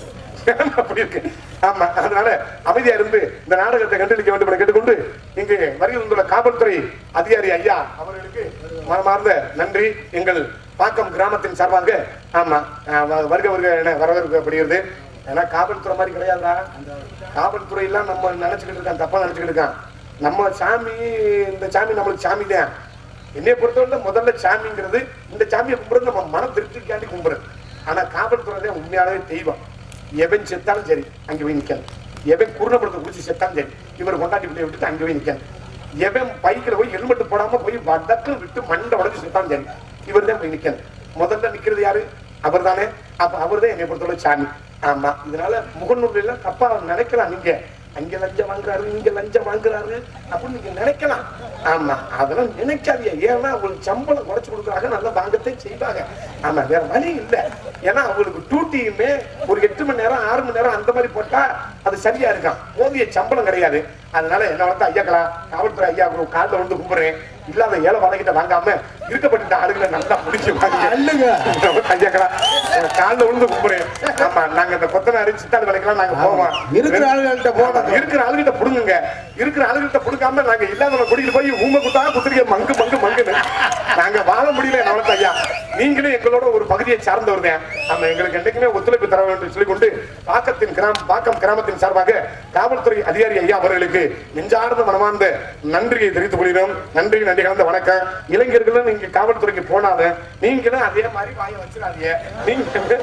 அப்படி இருக்கு ஆமா அதனால அமைதியா இருந்து இந்த நாடகத்தை கண்டுபிடிக்க வேண்டும் என கேட்டுக்கொண்டு இங்கு வருகை வந்துள்ள காவல்துறை அதிகாரி ஐயா அவர்களுக்கு மனமார்ந்த நன்றி எங்கள் பாக்கம் கிராமத்தின் சார்பாக ஆமா அஹ் வ- வருக வருக என வரவேற்கப்படுகிறது ஏன்னா காவல்துறை மாதிரி கிடையாதுடா காவல்துறை எல்லாம் நம்ம நினைச்சுக்கிட்டு இருக்கான் தப்பா நினைச்சுக்கிட்டு இருக்கான் நம்ம சாமி இந்த சாமி நம்மளுக்கு சாமி தான் என்னைய பொறுத்தவரை முதல்ல சாமிங்கிறது இந்த சாமியை கும்பிடுறது நம்ம மன திருப்திக்காண்டி கும்பிடுறது ஆனா காவல்துறை தான் உண்மையானவே தெய்வம் எவன் செத்தாலும் சரி அங்க போய் நிக்கணும் எவன் குருணப்படுத்த குடிச்சு செத்தாலும் சரி இவர் கொண்டாட்டி பிள்ளைய விட்டுட்டு அங்க போய் நிக்கணும் எவன் பைக்கில் போய் ஹெல்மெட் போடாம போய் வடக்கு விட்டு மண்டை உடஞ்சு செத்தாலும் சரி இவர் தான் போய் நிக்கணும் முதல்ல நிக்கிறது யாரு அவர் தானே அப்ப அவர் தான் என்னை பொறுத்தவரை சாமி ஆமா இதனால முகநூல் எல்லாம் தப்பா நினைக்கலாம் நீங்க அங்க லஞ்சம் வாங்குறாரு இங்க லஞ்சம் வாங்குறாரு அப்படின்னு நீங்க நினைக்கலாம் ஆமா அதெல்லாம் நினைக்காதீங்க ஏன்னா அவங்களுக்கு சம்பளம் குறைச்சு கொடுக்குறாங்க நல்லா வாங்கத்தை செய்வாங்க ஆமா வேற வழி இல்ல ஏன்னா அவங்களுக்கு டியூட்டியுமே ஒரு எட்டு மணி நேரம் ஆறு மணி நேரம் அந்த மாதிரி போட்டா அது சரியா இருக்கான் போதிய சம்பளம் கிடையாது அதனால என்ன வந்து ஐயாக்களா காவல்துறை ஐயா காலில் வந்து கும்பிடுறேன் இல்லாத ஏழை வழக்கிட்ட வாங்காம இருக்கப்பட்ட ஆளுகளை நல்லா முடிச்சு வாங்க அல்லுங்க ஐயாக்களா காலில் விழுந்து கும்பிடுறேன் ஆமா நாங்க இந்த கொத்தனாரி சித்தாள் வேலைக்கெல்லாம் நாங்க போவோம் இருக்கிற ஆளுகள்கிட்ட போகணும் இருக்கிற ஆளுகிட்ட புடுங்குங்க இருக்கிற ஆளுகிட்ட புடுங்காம நாங்க இல்லாதவங்க கூட்டிட்டு போய் ஊமை குத்தா குத்துறீங்க மங்கு மங்கு மங்குன்னு நாங்க வாழ முடியல நவலத்த ஐயா நீங்களும் எங்களோட ஒரு பகுதியை சார்ந்தவர் தான் நம்ம எங்களுக்கு என்றைக்குமே ஒத்துழைப்பு தர வேண்டும் சொல்லிக் கொண்டு பாக்கத்தின் கிராம பாக்கம் கிராமத்தின் சார்பாக காவல்துறை அதிகாரி ஐயா அவர்களுக்கு நெஞ்சார்ந்த மனமார்ந்த நன்றியை தெரிவித்துக் கொள்கிறோம் நன்றி நன்றி கலந்த வணக்கம் இளைஞர்களும் நீங்க காவல்துறைக்கு போனாத நீங்களும் அதே மாதிரி வாய வச்சிடாதீங்க நீங்க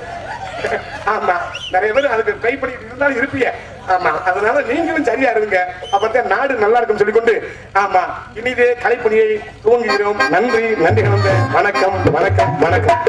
ஆமா நிறைய பேர் அதுக்கு ட்ரை பண்ணிட்டு இருந்தாலும் இருப்பீங்க ஆமா அதனால நீங்களும் சரியா இருங்க அப்பதான் நாடு நல்லா இருக்கும் சொல்லிக்கொண்டு ஆமா இனிதே கலைப்பணியை துவங்குகிறோம் நன்றி நன்றி கலந்த வணக்கம் வணக்கம் வணக்கம்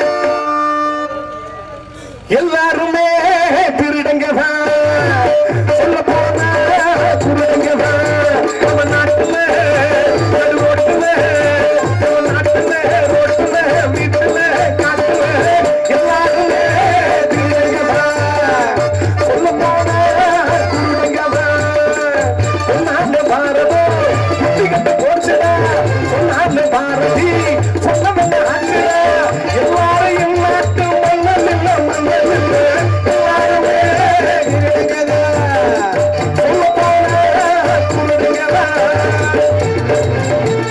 எல்லாருமே திருடங்க சொல்ல போனா திருடங்க நம்ம நாட்டுல நடுவோட்டுல நம்ம நாட்டுல ரோட்டுல வீட்டுல காட்டுல எல்லாருமே திருடங்க சொல்ல போனா திருடங்க சொன்னாங்க பாரதம் குட்டிக்கிட்ட போச்சுடா சொன்னாங்க பாரதி சொன்னவங்க ஆச்சுடா எல்லாரையும் நாட்டு மன்னன் இல்ல மன்னன் இல்ல எல்லாருமே இருங்கதா சொல்ல போனா குளிருங்கதா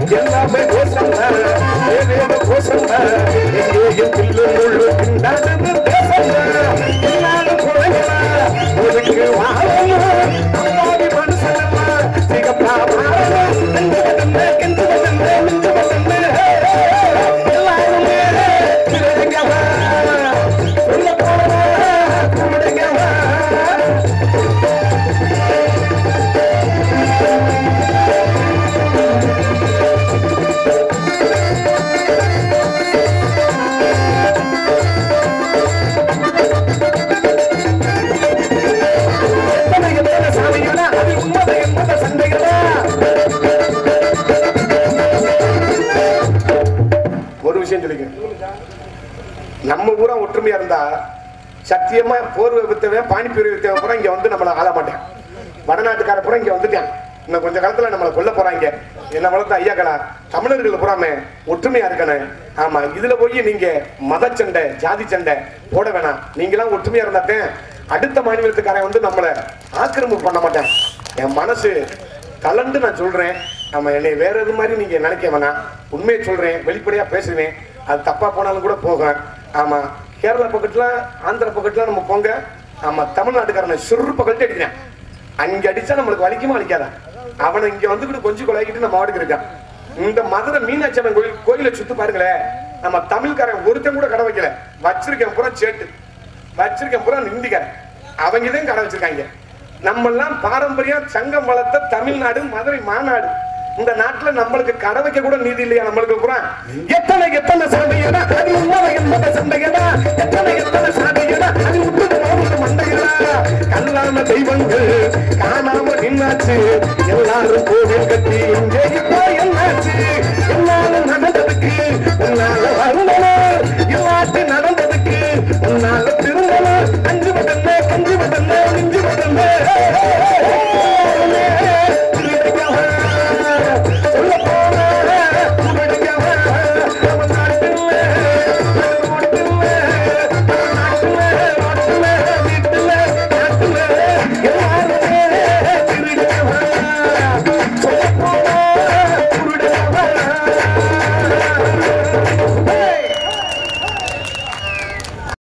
எல்லாமே கோசந்தா ஏதேதோ கோசந்தா எங்கேயும் பில்லு முள்ளு திண்டாடுது தேசந்தா எல்லாரும் குறைகளா ஒதுக்கு வாழணும் அம்மாவி மனுஷனம்மா சிகப்பா வாழணும் கெஞ்சு வதந்து கெஞ்சு வதந்து மிஞ்சு வதந்து எல்லாருமே திருடுங்கவா உள்ள போவா கூடுங்கவா எத்தனை எத்தனை சாமிகளா அது உண்மதை என்பத சண்டைகளா ஒரு விஷயம் சொல்லிக்க நம்ம ஊரா ஒற்றுமையா இருந்தா சத்தியமா போர்வை வித்தவன் பானிபூரி வித்தவன் பூரா இங்க வந்து நம்மள ஆள மாட்டேன் வடநாட்டுக்கார பூரா இங்க வந்துட்டான் இன்னும் கொஞ்ச காலத்துல நம்மளை கொல்ல போறாங்க என்ன வளர்த்த ஐயாக்களா தமிழர்கள் பூராமே ஒற்றுமையா இருக்கணும் ஆமா இதுல போய் நீங்க மத சண்டை ஜாதி சண்டை போட வேணாம் நீங்களாம் ஒற்றுமையா இருந்தாத்தேன் அடுத்த மாநிலத்துக்காரன் வந்து நம்மளை ஆக்கிரமிப்பு பண்ண மாட்டேன் என் மனசு கலந்து நான் சொல்றேன் நம்ம என்னை வேற எது மாதிரி நீங்க நினைக்க வேணாம் உண்மையை சொல்றேன் வெளிப்படையா பேசுவேன் அது தப்பா போனாலும் கூட போகும் ஆமா கேரளா பக்கத்துல ஆந்திரா பக்கத்துல நம்ம போங்க ஆமா தமிழ்நாட்டுக்காரனை சிறு பக்கத்து அடிக்கிறேன் அங்க அடிச்சா நம்மளுக்கு வலிக்குமா வலிக்காதா அவனை இங்க வந்துகிட்டு கொஞ்சம் கொலைக்கிட்டு நம்ம வாடுக்கு இருக்கான் இந்த மதுரை மீனாட்சி அம்மன் கோயில் கோயிலை சுத்தி பாருங்களேன் நம்ம தமிழ்காரன் ஒருத்தன் கூட கடை வைக்கல வச்சிருக்கேன் பூரா சேட்டு வச்சிருக்கேன் பூரா நிந்திக்காரன் அவங்க தான் கடை வச்சிருக்காங்க நம்ம எல்லாம் பாரம்பரியம் சங்கம் வளர்த்த தமிழ்நாடு மதுரை மாநாடு இந்த நாட்டுல நம்மளுக்கு கடை வைக்க கூட நீதி இல்லையா நம்மளுக்கு பூரா எத்தனை எத்தனை சாமியடா அது உண்மை என்பதை சண்டையடா எத்தனை எத்தனை சாமியடா அது விட்டு போகுது மண்டையடா கல்லாம தெய்வங்கள் காணாம நின்னாச்சு எல்லாரும் கோவில் கட்டி இங்கே இப்போ என்ன